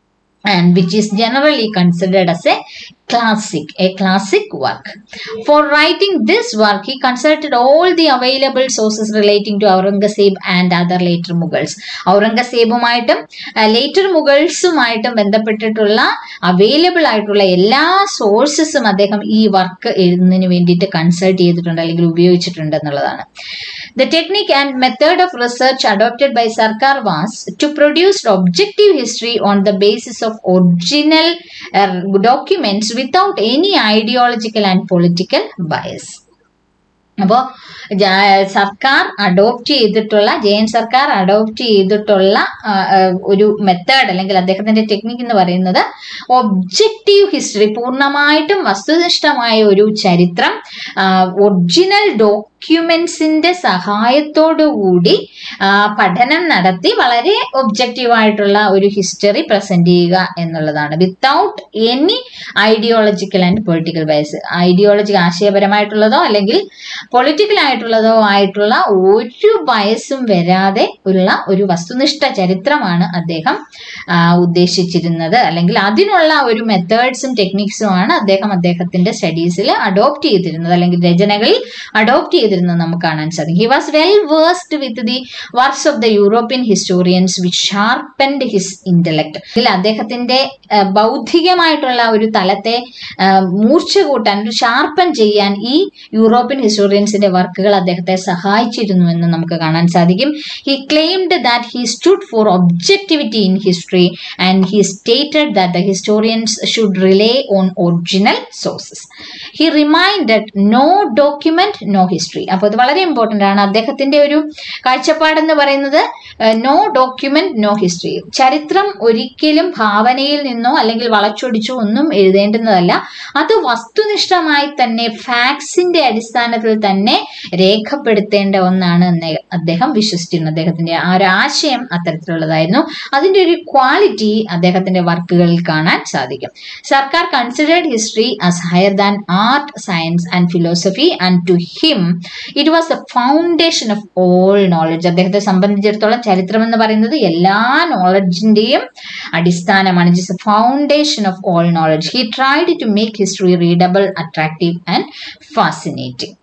Speaker 1: and which is generally considered as a classic, a classic work. For writing this work, he consulted all the available sources relating to Aurangzeb and other later Mughals. ഔറംഗസേബുമായിട്ടും later മുഗൾസുമായിട്ടും ബന്ധപ്പെട്ടിട്ടുള്ള available ആയിട്ടുള്ള എല്ലാ സോഴ്സസും അദ്ദേഹം ഈ work എഴുതുന്നതിന് വേണ്ടിയിട്ട് consult ചെയ്തിട്ടുണ്ട് അല്ലെങ്കിൽ ഉപയോഗിച്ചിട്ടുണ്ട് എന്നുള്ളതാണ് The technique and method of research adopted by Sarkar was to produce objective history on the basis of original uh, documents without any ideological and political bias. അപ്പോൾ സർക്കാർ അഡോപ്റ്റ് ചെയ്തിട്ടുള്ള ജയൻ സർക്കാർ അഡോപ്റ്റ് ചെയ്തിട്ടുള്ള ആ, ആ, ഒരു മെത്തേഡ് അല്ലെങ്കിൽ അദ്ദേഹത്തിന്റെ ടെക്നിക്ക് എന്ന് പറയുന്നത് ഒബ്ജക്റ്റീവ് ഹിസ്റ്ററി പൂർണ്ണമായിട്ടും വസ്തുനിഷ്ഠമായ ഒരു ചരിത്രം ഒറിജിനൽ ഡോക്യുമെന്റ്സിന്റെ സഹായത്തോടു കൂടി ആ, പഠനം നടത്തി വളരെ ഒബ്ജക്റ്റീവ് ആയിട്ടുള്ള ഒരു ഹിസ്റ്ററി പ്രസന്റ് ചെയ്യുക എന്നുള്ളതാണ് without any ideological and political bias ideology ആശയപരമായിട്ടുള്ളതോ അല്ലെങ്കിൽ പൊളിറ്റിക്കൽ ആയിട്ടുള്ളതോ ആയിട്ടുള്ള ഒരു ബയസും വരാതെ ഉള്ള ഒരു വസ്തുനിഷ്ഠ ചരിത്രമാണ് അദ്ദേഹം ആ, ഉദ്ദേശിച്ചിരുന്നത് അല്ലെങ്കിൽ അതിനുള്ള ഒരു മെത്തേഡ്സും ടെക്നിക്സും ആണ് അദ്ദേഹം അദ്ദേഹത്തിന്റെ സ്റ്റഡീസിൽ അഡോപ്റ്റ് ചെയ്തിരുന്നത് അല്ലെങ്കിൽ രചനകളിൽ അഡോപ്റ്റ് ചെയ്തിരുന്നത് നമുക്ക് കാണാൻ സാധിക്കും he was well versed with the works of the European historians which sharpened his intellect ഇതിൽ അദ്ദേഹത്തിന്റെ ആ, ബൗദ്ധികമായിട്ടുള്ള ഒരു തലത്തെ ആ, മൂർച്ച കൂട്ടാൻ ഒരു ഷാർപ്പൻ ചെയ്യാൻ ഈ യൂറോപ്യൻ ഹിസ്റ്റോറിയൻസിന്റെ വർക്കുകൾ അദ്ദേഹത്തെ സഹായിച്ചിരുന്നു എന്ന് നമുക്ക് കാണാൻ സാധിക്കും he claimed that he stood for objectivity in history and he stated that the historians should rely on original sources he reminded no document no history അപ്പോൾ ഇത് വളരെ ഇമ്പോർട്ടൻ്റ് ആണ് അദ്ദേഹത്തിന്റെ ഒരു കാഴ്ചപ്പാടെന്ന് പറയുന്നത് നോ ഡോക്യുമെന്റ് നോ ഹിസ്റ്ററി ചരിത്രം ഒരിക്കലും ഭാവനയിൽ നിന്നോ അല്ലെങ്കിൽ വളച്ചൊടിച്ചോ ഒന്നും എഴുതേണ്ടുന്നതല്ല അത് വസ്തുനിഷ്ഠമായി തന്നെ ഫാക്സിന്റെ അടിസ്ഥാനത്തിൽ തന്നെ രേഖപ്പെടുത്തേണ്ട ഒന്നാണ് എന്ന് അദ്ദേഹം വിശ്വസിച്ചിരുന്നു അദ്ദേഹത്തിന്റെ ആ ഒരു ആശയം അത്തരത്തിലുള്ളതായിരുന്നു അതിന്റെ ഒരു ക്വാളിറ്റി അദ്ദേഹത്തിന്റെ വർക്കുകളിൽ കാണാൻ സാധിക്കും Sarkar considered history as higher than art science and philosophy and to him it was the foundation of all knowledge അദ്ദേഹത്തെ സംബന്ധിച്ചിടത്തോളം ചരിത്രം എന്ന് പറയുന്നത് എല്ലാ നോളജിന്റെയും അടിസ്ഥാനമാണ് it is a foundation of all knowledge he tried to make history readable attractive and fascinating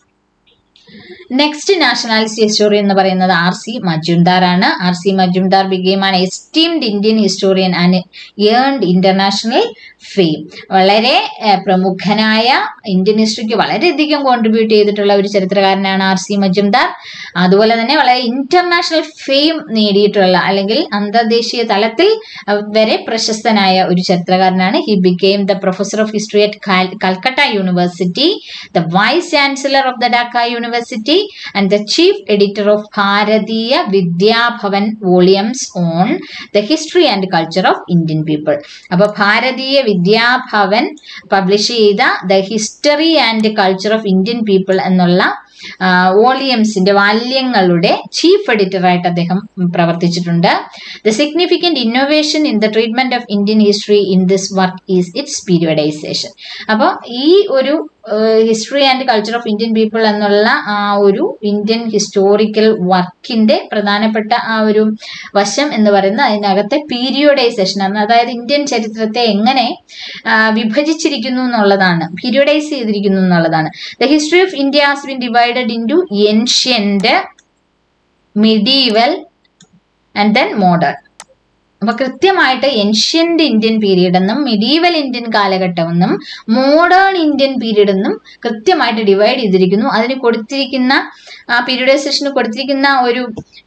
Speaker 1: next nationality historian എന്ന് പറയുന്നത് ആർ സി മജുംദാർ ആണ് R C Majumdar became an esteemed Indian historian and earned international fame വളരെ ഏഹ്, പ്രമുഖനായ Indian ഹിസ്റ്ററിക്ക് വളരെയധികം contribute ചെയ്തിട്ടുള്ള ഒരു ചരിത്രകാരനാണ് R C Majumdar അതുപോലെ തന്നെ വളരെ ഇന്റർനാഷണൽ ഫെയിം നേടിയിട്ടുള്ള അല്ലെങ്കിൽ അന്തർദേശീയ തലത്തിൽ അഹ്, വരെ പ്രശസ്തനായ ഒരു ചരിത്രകാരനാണ് he became the professor of history at Calcutta university the vice chancellor of the Dhaka university and the chief editor of Bharatiya Vidya Bhavan volumes on the history and culture of Indian people അപ്പോൾ ഭാരതീയ വിദ്യാഭവൻ പബ്ലിഷ് ചെയ്ത the history and culture of Indian people എന്നുള്ള വോളിയംസിന്റെ വാല്യങ്ങളുടെ chief എഡിറ്ററായിട്ട് അദ്ദേഹം പ്രവർത്തിച്ചിട്ടുണ്ട് the significant innovation in the treatment of Indian history in this work is it's periodisation അപ്പോൾ ഈ ഒരു history and culture of Indian people എന്നുള്ള ആ ഒരു ഇന്ത്യൻ ഹിസ്റ്റോറിക്കൽ വർക്കിന്റെ പ്രധാനപ്പെട്ട ആ ഒരു വശം എന്ന് പറയുന്നത് അതിനകത്തെ പീരിയോഡൈസേഷൻ ആണ് അതായത് ഇന്ത്യൻ ചരിത്രത്തെ എങ്ങനെ ആ, വിഭജിച്ചിരിക്കുന്നു എന്നുള്ളതാണ് പീരിയോഡൈസ് ചെയ്തിരിക്കുന്നു എന്നുള്ളതാണ് the history of India has been divided into ancient medieval and then modern അപ്പൊ കൃത്യമായിട്ട് ഏൻഷ്യന്റ് ഇന്ത്യൻ പീരീഡ് എന്നും മിഡീവൽ ഇന്ത്യൻ കാലഘട്ടം എന്നും മോഡേൺ ഇന്ത്യൻ പീരീഡ് എന്നും കൃത്യമായിട്ട് ഡിവൈഡ് ചെയ്തിരിക്കുന്നു അതിന് കൊടുത്തിരിക്കുന്ന ആ പീരിയഡൈസേഷന് കൊടുത്തിരിക്കുന്ന ഒരു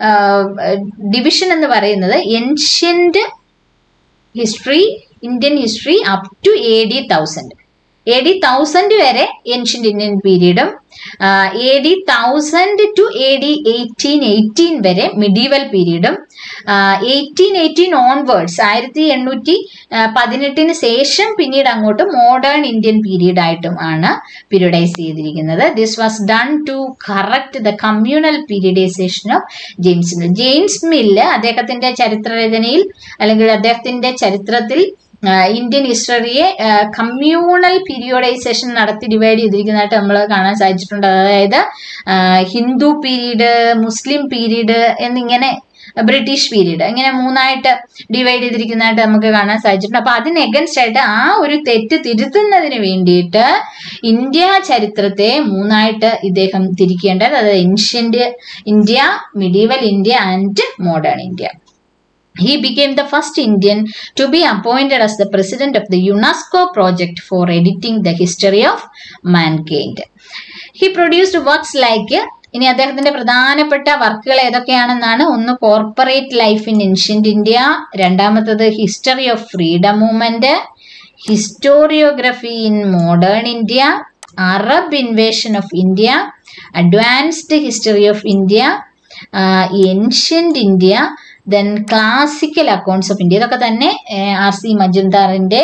Speaker 1: ഡിവിഷൻ എന്ന് പറയുന്നത് ancient history Indian history up to A D thousand A D thousand വരെ ഏൻഷ്യന്റ് ഇന്ത്യൻ പീരീഡും A D thousand to A D eighteen eighteen വരെ മിഡീവൽ പീരീഡും എയ്റ്റീൻ എയ്റ്റീൻ ഓൺവേർഡ്സ് ആയിരത്തി എണ്ണൂറ്റി പതിനെട്ടിന് ശേഷം പിന്നീട് അങ്ങോട്ട് മോഡേൺ ഇന്ത്യൻ പീരീഡ് ആയിട്ടും ആണ് പീരിയഡൈസ് ചെയ്തിരിക്കുന്നത് this was done to correct the communal periodisation of James Mill James Mill അദ്ദേഹത്തിന്റെ ചരിത്രരചനയിൽ അല്ലെങ്കിൽ അദ്ദേഹത്തിന്റെ ചരിത്രത്തിൽ ആ, ഇന്ത്യൻ ഹിസ്റ്ററിയെ കമ്മ്യൂണൽ പീരിയോഡൈസേഷൻ നടത്തി ഡിവൈഡ് ചെയ്തിരിക്കുന്നതായിട്ട് നമ്മൾ കാണാൻ സാധിച്ചിട്ടുണ്ട് അതായത് ആ, ഹിന്ദു പീരീഡ് മുസ്ലിം പീരീഡ് എന്നിങ്ങനെ ബ്രിട്ടീഷ് പീരീഡ് ഇങ്ങനെ മൂന്നായിട്ട് ഡിവൈഡ് ചെയ്തിരിക്കുന്നതായിട്ട് നമുക്ക് കാണാൻ സാധിച്ചിട്ടുണ്ട് അപ്പൊ അതിന് എഗൻസ്റ്റ് ആയിട്ട് ആ ഒരു തെറ്റ് തിരുത്തുന്നതിന് വേണ്ടിയിട്ട് ഇന്ത്യ ചരിത്രത്തെ മൂന്നായിട്ട് ഇദ്ദേഹം തിരിക്കേണ്ടത് അതായത് ancient India medieval India and modern India He became the first Indian to be appointed as the president of the UNESCO project for editing the history of mankind. He produced works like ഇനി അദ്ദേഹത്തിന്റെ പ്രധാനപ്പെട്ട വർക്കുകൾ ഏതൊക്കെയാണെന്നാണ് ഒന്ന് corporate life in ancient India രണ്ടാമത്തത് history of freedom movement historiography in modern India Arab invasion of India advanced history of India ancient India then classical accounts of India ഇതൊക്കെ തന്നെ R C മജുംദാറിന്റെ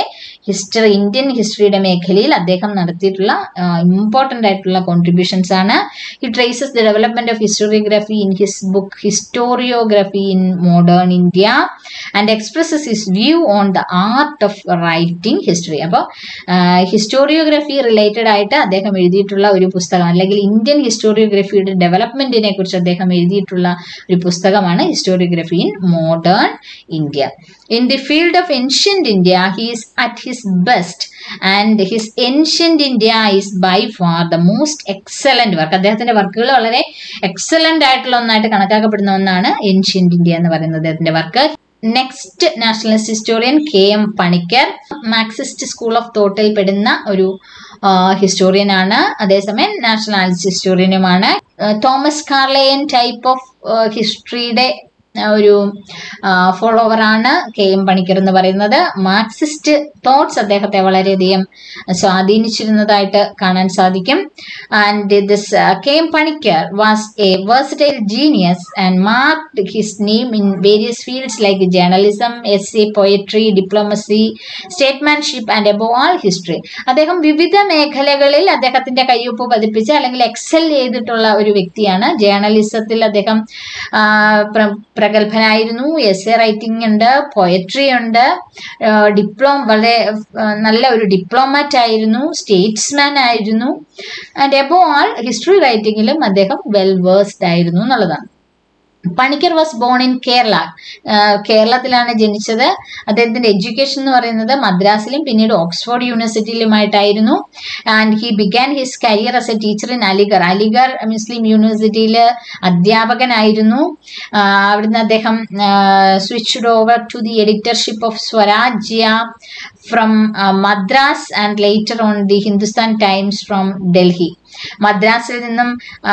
Speaker 1: ഹിസ്റ്ററി ഇന്ത്യൻ ഹിസ്റ്ററിയുടെ മേഖലയിൽ അദ്ദേഹം നടത്തിയിട്ടുള്ള important ആയിട്ടുള്ള contributions ആണ് he traces the development of historiography in his book historiography in modern India and expresses his view on the art of writing history അപ്പോൾ ഹിസ്റ്റോറിയോഗ്രഫി റിലേറ്റഡ് ആയിട്ട് അദ്ദേഹം എഴുതിയിട്ടുള്ള ഒരു പുസ്തകം അല്ലെങ്കിൽ ഇന്ത്യൻ ഹിസ്റ്റോറിയോഗ്രഫിയുടെ ഡെവലപ്മെന്റിനെ കുറിച്ച് അദ്ദേഹം എഴുതിയിട്ടുള്ള ഒരു പുസ്തകമാണ് historiography in modern India in the field of ancient India he is at his best and his ancient India is by far the most excellent work അദ്ദേഹത്തിന്റെ വർക്കുകൾ വളരെ എക്സലന്റ് ആയിട്ടുള്ള ഒന്നായിട്ട് കണക്കാക്കപ്പെടുന്ന ഒന്നാണ് ഏൻഷ്യന്റ് ഇന്ത്യ എന്ന് പറയുന്നത് അദ്ദേഹത്തിന്റെ work next nationalist historian K M Panikkar Marxist school of തോട്ടിൽ പെടുന്ന ഒരു ഹിസ്റ്റോറിയൻ ആണ് അതേസമയം നാഷണാലിസ്റ്റ് ഹിസ്റ്റോറിയനുമാണ് തോമസ് കാർലയൻ ടൈപ്പ് ഓഫ് ഹിസ്റ്ററിയുടെ ഒരു ഫോളോവർ ആണ് കെ എം പണിക്കർ എന്ന് പറയുന്നത് മാർക്സിസ്റ്റ് തോട്ട്സ് അദ്ദേഹത്തെ വളരെയധികം സ്വാധീനിച്ചിരുന്നതായിട്ട് കാണാൻ സാധിക്കും and this K M Panikkar was a versatile genius and marked his name in various fields like journalism essay poetry diplomacy statesmanship and above all history അദ്ദേഹം വിവിധ മേഖലകളിൽ അദ്ദേഹത്തിന്റെ കയ്യൊപ്പ് പതിപ്പിച്ച് അല്ലെങ്കിൽ എക്സൽ ചെയ്തിട്ടുള്ള ഒരു വ്യക്തിയാണ് ജേർണലിസത്തിൽ അദ്ദേഹം ആ, പ്ര- പ്രഗത്ഭനായിരുന്നു എസ് എ റൈറ്റിംഗ് ഉണ്ട് പോയട്രി ഉണ്ട് ഡിപ്ലോം വളരെ ആ, നല്ല ഒരു ഡിപ്ലോമാറ്റ് ആയിരുന്നു സ്റ്റേറ്റ്സ്മാൻ ആയിരുന്നു ആൻഡ് എബോ ആൾ ഹിസ്റ്ററി റൈറ്റിംഗിലും അദ്ദേഹം വെൽ വേഴ്സ്ഡ് ആയിരുന്നു എന്നുള്ളതാണ് Panikkar was born in Kerala ആഹ് കേരളത്തിലാണ് ജനിച്ചത് അദ്ദേഹത്തിന്റെ എഡ്യൂക്കേഷൻ എന്ന് പറയുന്നത് മദ്രാസിലും പിന്നീട് ഓക്സ്ഫോർഡ് യൂണിവേഴ്സിറ്റിയിലുമായിട്ടായിരുന്നു and he began his career as a teacher in Aligarh Aligarh Muslim യൂണിവേഴ്സിറ്റിയിൽ അധ്യാപകനായിരുന്നു ആഹ് അവിടുന്ന് അദ്ദേഹം switched over to the editorship of Swarajya from Madras and later on the Hindustan Times from Delhi മദ്രാസിൽ നിന്നും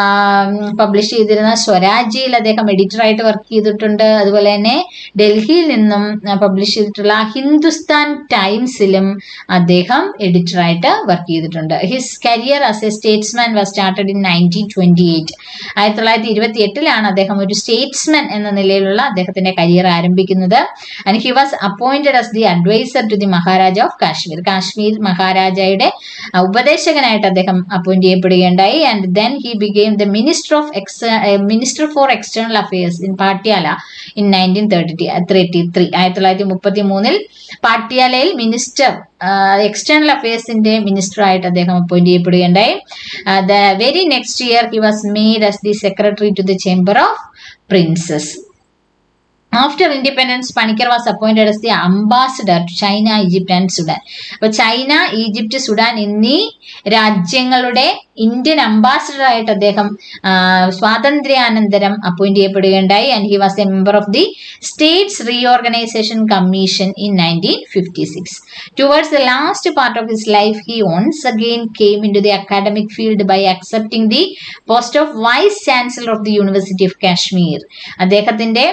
Speaker 1: പബ്ലിഷ് ചെയ്തിരുന്ന സ്വരാജ്യയിൽ അദ്ദേഹം എഡിറ്ററായിട്ട് വർക്ക് ചെയ്തിട്ടുണ്ട് അതുപോലെ തന്നെ ഡൽഹിയിൽ നിന്നും പബ്ലിഷ് ചെയ്തിട്ടുള്ള ഹിന്ദുസ്ഥാൻ ടൈംസിലും അദ്ദേഹം എഡിറ്ററായിട്ട് വർക്ക് ചെയ്തിട്ടുണ്ട് his career as a statesman was started in nineteen twenty eight ആയിരത്തി തൊള്ളായിരത്തി ഇരുപത്തി എട്ടിലാണ് അദ്ദേഹം ഒരു സ്റ്റേറ്റ്സ്മാൻ എന്ന നിലയിലുള്ള അദ്ദേഹത്തിന്റെ കരിയർ ആരംഭിക്കുന്നത് and he was appointed as the adviser to the Maharaja of Kashmir Kashmir മഹാരാജയുടെ ആ, ഉപദേശകനായിട്ട് അദ്ദേഹം അപ്പോയിന്റ് ചെയ്യപ്പെടുകയുണ്ടായി and then he became the minister of ex minister for external affairs in Patiala in nineteen thirty thirty three ആയിരത്തി തൊള്ളായിരത്തി മുപ്പത്തി മൂന്നിൽ പാട്യാലയിൽ മിനിസ്റ്റർ എക്സ്റ്റേണൽ അഫയേഴ്സിന്റെ മിനിസ്റ്റർ ആയിട്ട് അദ്ദേഹം അപ്പോയിന്റ് ചെയ്യപ്പെടുകയുണ്ടായി the very next year he was made as the secretary to the chamber of princess after independence Panikkar was appointed as the ambassador to China Egypt and Sudan അപ്പൊ China Egypt Sudan എന്നീ രാജ്യങ്ങളുടെ Indian ambassador ആയിട്ട് അദ്ദേഹം ആ, സ്വാതന്ത്ര്യാനന്തരം appoint ചെയ്യപ്പെടുകയുണ്ടായി and he was a member of the states reorganisation commission in nineteen fifty six towards the last part of his life he once again came into the academic field by accepting the post of vice chancellor of the university of Kashmir അദ്ദേഹത്തിന്റെ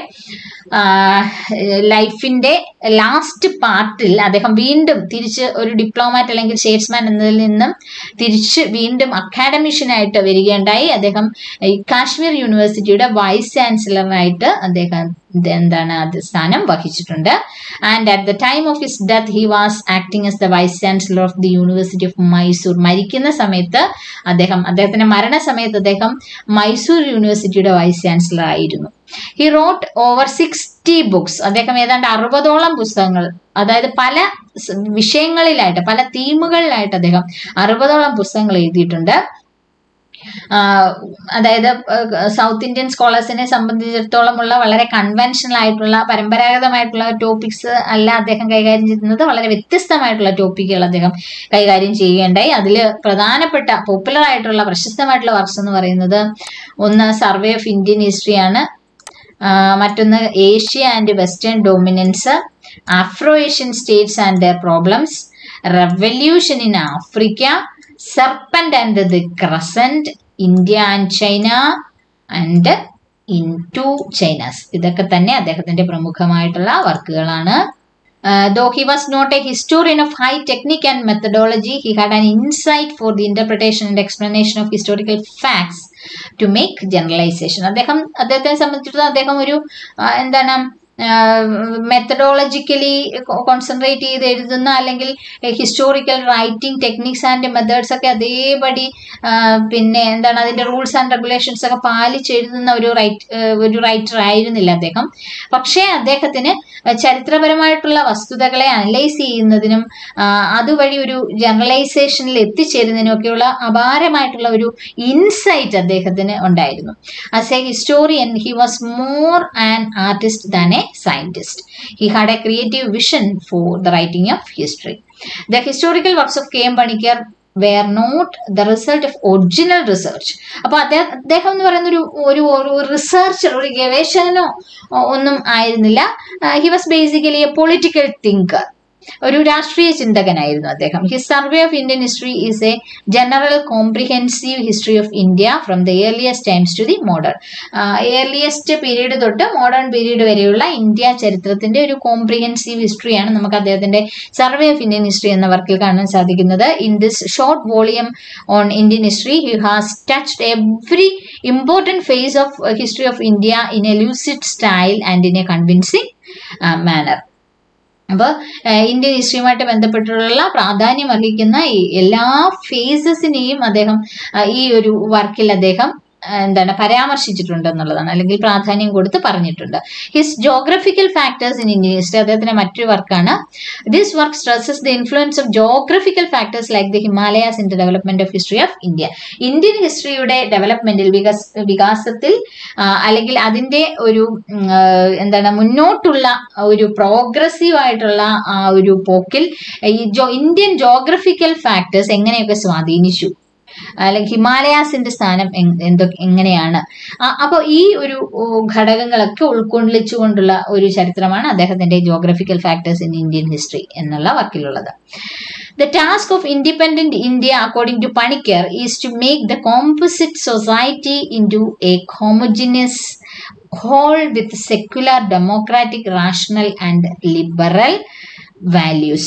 Speaker 1: ലൈഫിന്റെ last പാർട്ടിൽ അദ്ദേഹം വീണ്ടും തിരിച്ച് ഒരു diplomat അല്ലെങ്കിൽ statesman എന്നതിൽ നിന്നും തിരിച്ച് വീണ്ടും അക്കാഡമിഷ്യനായിട്ട് വരികയുണ്ടായി അദ്ദേഹം ഈ കാശ്മീർ യൂണിവേഴ്സിറ്റിയുടെ വൈസ് ചാൻസലറായിട്ട് അദ്ദേഹം ഇത് എന്താണ് അത് സ്ഥാനം വഹിച്ചിട്ടുണ്ട് and at the time of his death he was acting as the vice chancellor of the university of Mysore മരിക്കുന്ന സമയത്ത് അദ്ദേഹം അദ്ദേഹത്തിന്റെ മരണസമയത്ത് അദ്ദേഹം മൈസൂർ യൂണിവേഴ്സിറ്റിയുടെ വൈസ് ചാൻസലർ ആയിരുന്നു he wrote over sixty books അദ്ദേഹം ഏതാണ്ട് അറുപതോളം പുസ്തകങ്ങൾ അതായത് പല സ് വിഷയങ്ങളിലായിട്ട് പല തീമുകളിലായിട്ട് അദ്ദേഹം അറുപതോളം പുസ്തകങ്ങൾ എഴുതിയിട്ടുണ്ട് ആഹ് അതായത് സൗത്ത് ഇന്ത്യൻ സ്കോളേഴ്സിനെ സംബന്ധിച്ചിടത്തോളമുള്ള വളരെ കൺവെൻഷണൽ ആയിട്ടുള്ള പരമ്പരാഗതമായിട്ടുള്ള ടോപ്പിക്സ് അല്ല അദ്ദേഹം കൈകാര്യം ചെയ്യുന്നത് വളരെ വ്യത്യസ്തമായിട്ടുള്ള ടോപ്പിക്കുകൾ അദ്ദേഹം കൈകാര്യം ചെയ്യുകയുണ്ടായി അതിൽ പ്രധാനപ്പെട്ട പോപ്പുലർ ആയിട്ടുള്ള പ്രശസ്തമായിട്ടുള്ള വർക്ക്സ് എന്ന് പറയുന്നത് ഒന്ന് സർവേ ഓഫ് ഇന്ത്യൻ ഹിസ്റ്ററിയാണ് ആഹ് മറ്റൊന്ന് Asia and western dominance Afro Asian states and their problems revolution in Africa serpent and the crescent India and China and into China's ഇതൊക്കെ തന്നെ അദ്ദേഹത്തിന്റെ പ്രമുഖമായിട്ടുള്ള വർക്കുകളാണ് though he was not a historian of high technique and methodology he had an insight for the interpretation and explanation of historical facts to make generalisation അദ്ദേഹം അദ്ദേഹത്തെ സംബന്ധിച്ചിടത്തോളം അദ്ദേഹം ഒരു ആ, എന്താണ് മെത്തഡോളജിക്കലി കോൺസെൻട്രേറ്റ് ചെയ്ത് എഴുതുന്ന അല്ലെങ്കിൽ historical writing techniques and methods ഒക്കെ അതേപടി ആ, പിന്നെ എന്താണ് അതിന്റെ റൂൾസ് ആൻഡ് റെഗുലേഷൻസ് ഒക്കെ പാലിച്ച് എഴുതുന്ന ഒരു റൈറ്റ് ഒരു റൈറ്റർ ആയിരുന്നില്ല അദ്ദേഹം പക്ഷേ അദ്ദേഹത്തിന് ചരിത്രപരമായിട്ടുള്ള വസ്തുതകളെ അനലൈസ് ചെയ്യുന്നതിനും ആ, അതുവഴി ഒരു ജനറലൈസേഷനിൽ എത്തിച്ചേരുന്നതിനും ഒക്കെയുള്ള അപാരമായിട്ടുള്ള ഒരു ഇൻസൈറ്റ് അദ്ദേഹത്തിന് ഉണ്ടായിരുന്നു as a historian he was more an artist than a scientist he had a creative vision for the writing of history the historical works of K M Panikkar were not the result of original research അപ്പൊ അദ്ദേഹം അദ്ദേഹം എന്ന് പറയുന്ന ഒരു ഒരു ഒരു researcher ഒരു ഗവേഷകനോ ഒ- ഒന്നും ആയിരുന്നില്ല he was basically a political thinker ഒരു രാഷ്ട്രീയ ചിന്തകനായിരുന്നു അദ്ദേഹം his survey of Indian history is a general comprehensive history of India from the earliest times to the modern earliest period തൊട്ട് മോഡേൺ പീരീഡ് വരെയുള്ള ഇന്ത്യ ചരിത്രത്തിന്റെ ഒരു കോംപ്രിഹെൻസീവ് ഹിസ്റ്ററിയാണ് നമുക്ക് അദ്ദേഹത്തിന്റെ സർവേ ഓഫ് ഇന്ത്യൻ ഹിസ്റ്ററി എന്ന വർക്കിൽ കാണാൻ സാധിക്കുന്നത് in this short volume on Indian history he has touched every important phase of history of India in a lucid style and in a convincing manner അപ്പോൾ Indian ഹിസ്റ്ററിയുമായിട്ട് ബന്ധപ്പെട്ടുള്ള പ്രാധാന്യം അർഹിക്കുന്ന ഈ എല്ലാ ഫേസസിനെയും അദ്ദേഹം ആ, ഈ ഒരു വർക്കിൽ അദ്ദേഹം ആ, എന്താണ് പരാമർശിച്ചിട്ടുണ്ട് എന്നുള്ളതാണ് അല്ലെങ്കിൽ പ്രാധാന്യം കൊടുത്ത് പറഞ്ഞിട്ടുണ്ട് his geographical factors in Indian history അദ്ദേഹത്തിന്റെ മറ്റൊരു വർക്കാണ് this work stresses the influence of geographical factors like the Himalayas in the development of history of India Indian ഹിസ്റ്ററിയുടെ ഡെവലപ്മെന്റിൽ വികസ് വികാസത്തിൽ ആ, അല്ലെങ്കിൽ അതിന്റെ ഒരു ഉം, ആ, എന്താണ് മുന്നോട്ടുള്ള ഒരു പ്രോഗ്രസീവ് ആയിട്ടുള്ള ആ ഒരു പോക്കിൽ ഈ ജോ ഇന്ത്യൻ ജോഗ്രഫിക്കൽ ഫാക്ടേഴ്സ് എങ്ങനെയൊക്കെ സ്വാധീനിച്ചു അല്ലെങ്കിൽ ഹിമാലയാസിന്റെ സ്ഥാനം എങ്- എന്തൊക്കെ എങ്ങനെയാണ് അപ്പോൾ ഈ ഒരു ഓ, ഘടകങ്ങളൊക്കെ ഉൾക്കൊള്ളിച്ചുകൊണ്ടുള്ള ഒരു ചരിത്രമാണ് അദ്ദേഹത്തിന്റെ geographical factors in Indian history എന്നുള്ള വർക്കിലുള്ളത് The task of independent India, according to Panikkar, is to make the composite society into a homogeneous whole with secular, democratic, rational, and liberal values.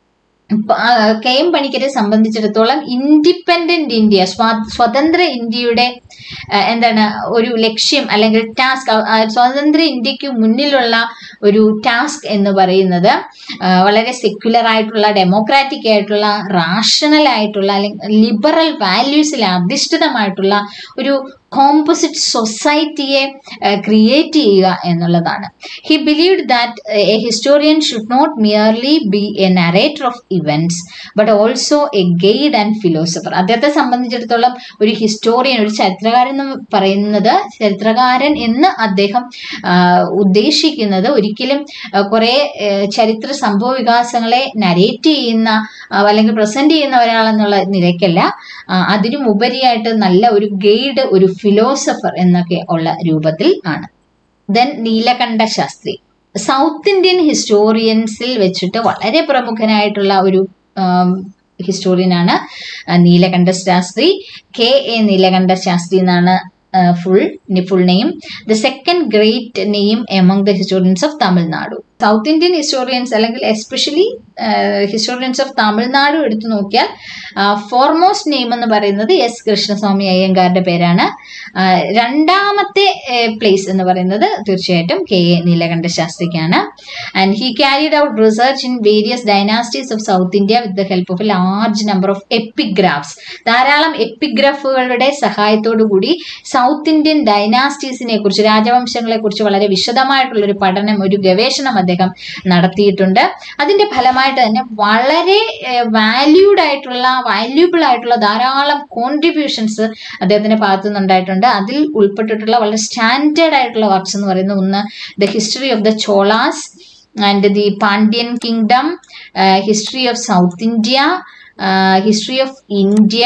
Speaker 1: പ- ആ, കെ എം പണിക്കരെ സംബന്ധിച്ചിടത്തോളം independent India സ്വാ- സ്വതന്ത്ര ഇന്ത്യയുടെ ആ, എന്താണ് ഒരു ലക്ഷ്യം അല്ലെങ്കിൽ ടാസ്ക് സ്വതന്ത്ര ഇന്ത്യക്ക് മുന്നിലുള്ള ഒരു ടാസ്ക് എന്ന് പറയുന്നത് ആ, വളരെ സെക്യുലർ ആയിട്ടുള്ള ഡെമോക്രാറ്റിക് ആയിട്ടുള്ള റാഷണൽ ആയിട്ടുള്ള അല്ലെങ്കിൽ ലിബറൽ വാല്യൂസിൽ അധിഷ്ഠിതമായിട്ടുള്ള ഒരു കോമ്പോസിറ്റ് സൊസൈറ്റിയെ ക്രിയേറ്റ് ചെയ്യുക എന്നുള്ളതാണ് he believed that a historian should not merely be a narrator of events but also a guide and philosopher അദ്ദേഹത്തെ സംബന്ധിച്ചിടത്തോളം ഒരു ഹിസ്റ്റോറിയൻ ഒരു ചരിത്രകാരൻ എന്ന് പറയുന്നത് ചരിത്രകാരൻ എന്ന് അദ്ദേഹം ആ, ഉദ്ദേശിക്കുന്നത് ഒരിക്കലും ആ, കുറെ ആ, ചരിത്ര സംഭവ വികാസങ്ങളെ നരേറ്റ് ചെയ്യുന്ന ആ, അല്ലെങ്കിൽ പ്രസന്റ് ചെയ്യുന്ന ഒരാളെന്നുള്ള നിലയ്ക്കല്ല ആ, അതിനും ഉപരിയായിട്ട് നല്ല ഒരു ഗൈഡ് ഒരു ഫിലോസഫർ എന്നൊക്കെ ഉള്ള രൂപത്തിൽ ആണ് then Nilakanta Sastri South Indian ഹിസ്റ്റോറിയൻസിൽ വെച്ചിട്ട് വളരെ പ്രമുഖനായിട്ടുള്ള ഒരു ഹിസ്റ്റോറിയനാണ് നീലകണ്ഠ ശാസ്ത്രി കെ എ നീലകണ്ഠ ശാസ്ത്രി എന്നാണ് full full name the second great name among the historians of Tamil Nadu South Indian historians അല്ലെങ്കിൽ എസ്പെഷ്യലി ഹിസ്റ്റോറിയൻസ് ഓഫ് തമിഴ്നാടു എടുത്തു നോക്കിയാൽ ഫോർമോസ്റ്റ് നെയിം എന്ന് പറയുന്നത് എസ് കൃഷ്ണസ്വാമി അയ്യങ്കാരുടെ പേരാണ് ആ, രണ്ടാമത്തെ പ്ലേസ് എന്ന് പറയുന്നത് തീർച്ചയായിട്ടും കെ എ നീലകണ്ഠ ശാസ്ത്രിക്കാണ് and he carried out research in various dynasties of South India with the help of a large number of epigraphs ധാരാളം എപ്പിഗ്രഫുകളുടെ സഹായത്തോടു കൂടി സൗത്ത് ഇന്ത്യൻ ഡൈനാസ്റ്റീസിനെ കുറിച്ച് രാജവംശങ്ങളെ കുറിച്ച് വളരെ വിശദമായിട്ടുള്ള ഒരു പഠനം ഒരു ഗവേഷണം അദ്ദേഹം നടത്തിയിട്ടുണ്ട് അതിന്റെ ഫലമായിട്ട് തന്നെ വളരെ വാല്യൂഡ് ആയിട്ടുള്ള വാല്യൂബിൾ ആയിട്ടുള്ള ധാരാളം കോൺട്രിബ്യൂഷൻസ് അദ്ദേഹത്തിന്റെ ഭാഗത്തു നിന്നുണ്ടായിട്ടുണ്ട് അതിൽ ഉൾപ്പെട്ടിട്ടുള്ള വളരെ സ്റ്റാൻഡേർഡ് ആയിട്ടുള്ള വർക്ക്സ് എന്ന് പറയുന്നത് ഒന്ന് the history of the Cholas and the Pandyan kingdom history of South India history of India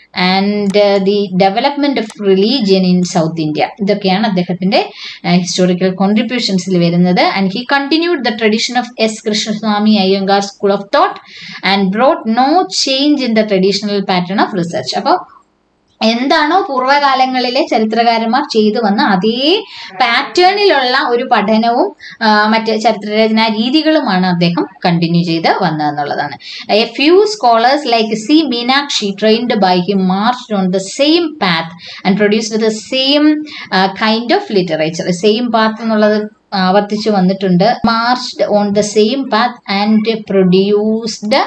Speaker 1: and the development of religion in South India ഇതൊക്കെയാണ് അദ്ദേഹത്തിന്റെ ഹിസ്റ്റോറിക്കൽ കോൺട്രിബ്യൂഷൻസിൽ വരുന്നത് and he continued the tradition of S Krishnaswami Aiyangar school of thought and brought no change in the traditional pattern of research അപ്പോൾ എന്താണോ പൂർവ്വകാലങ്ങളിലെ ചരിത്രകാരന്മാർ ചെയ്തു വന്ന അതേ പാറ്റേണിലുള്ള ഒരു പഠനവും ആ, മറ്റ് ചരിത്രരചനാ രീതികളുമാണ് അദ്ദേഹം കണ്ടിന്യൂ ചെയ്ത് വന്നതെന്നുള്ളതാണ് a few scholars like C Meenakshi trained by him march on the same path and produced the same kind of literature same path എന്നുള്ളത് ആവർത്തിച്ചു വന്നിട്ടുണ്ട് marched on the same path and produced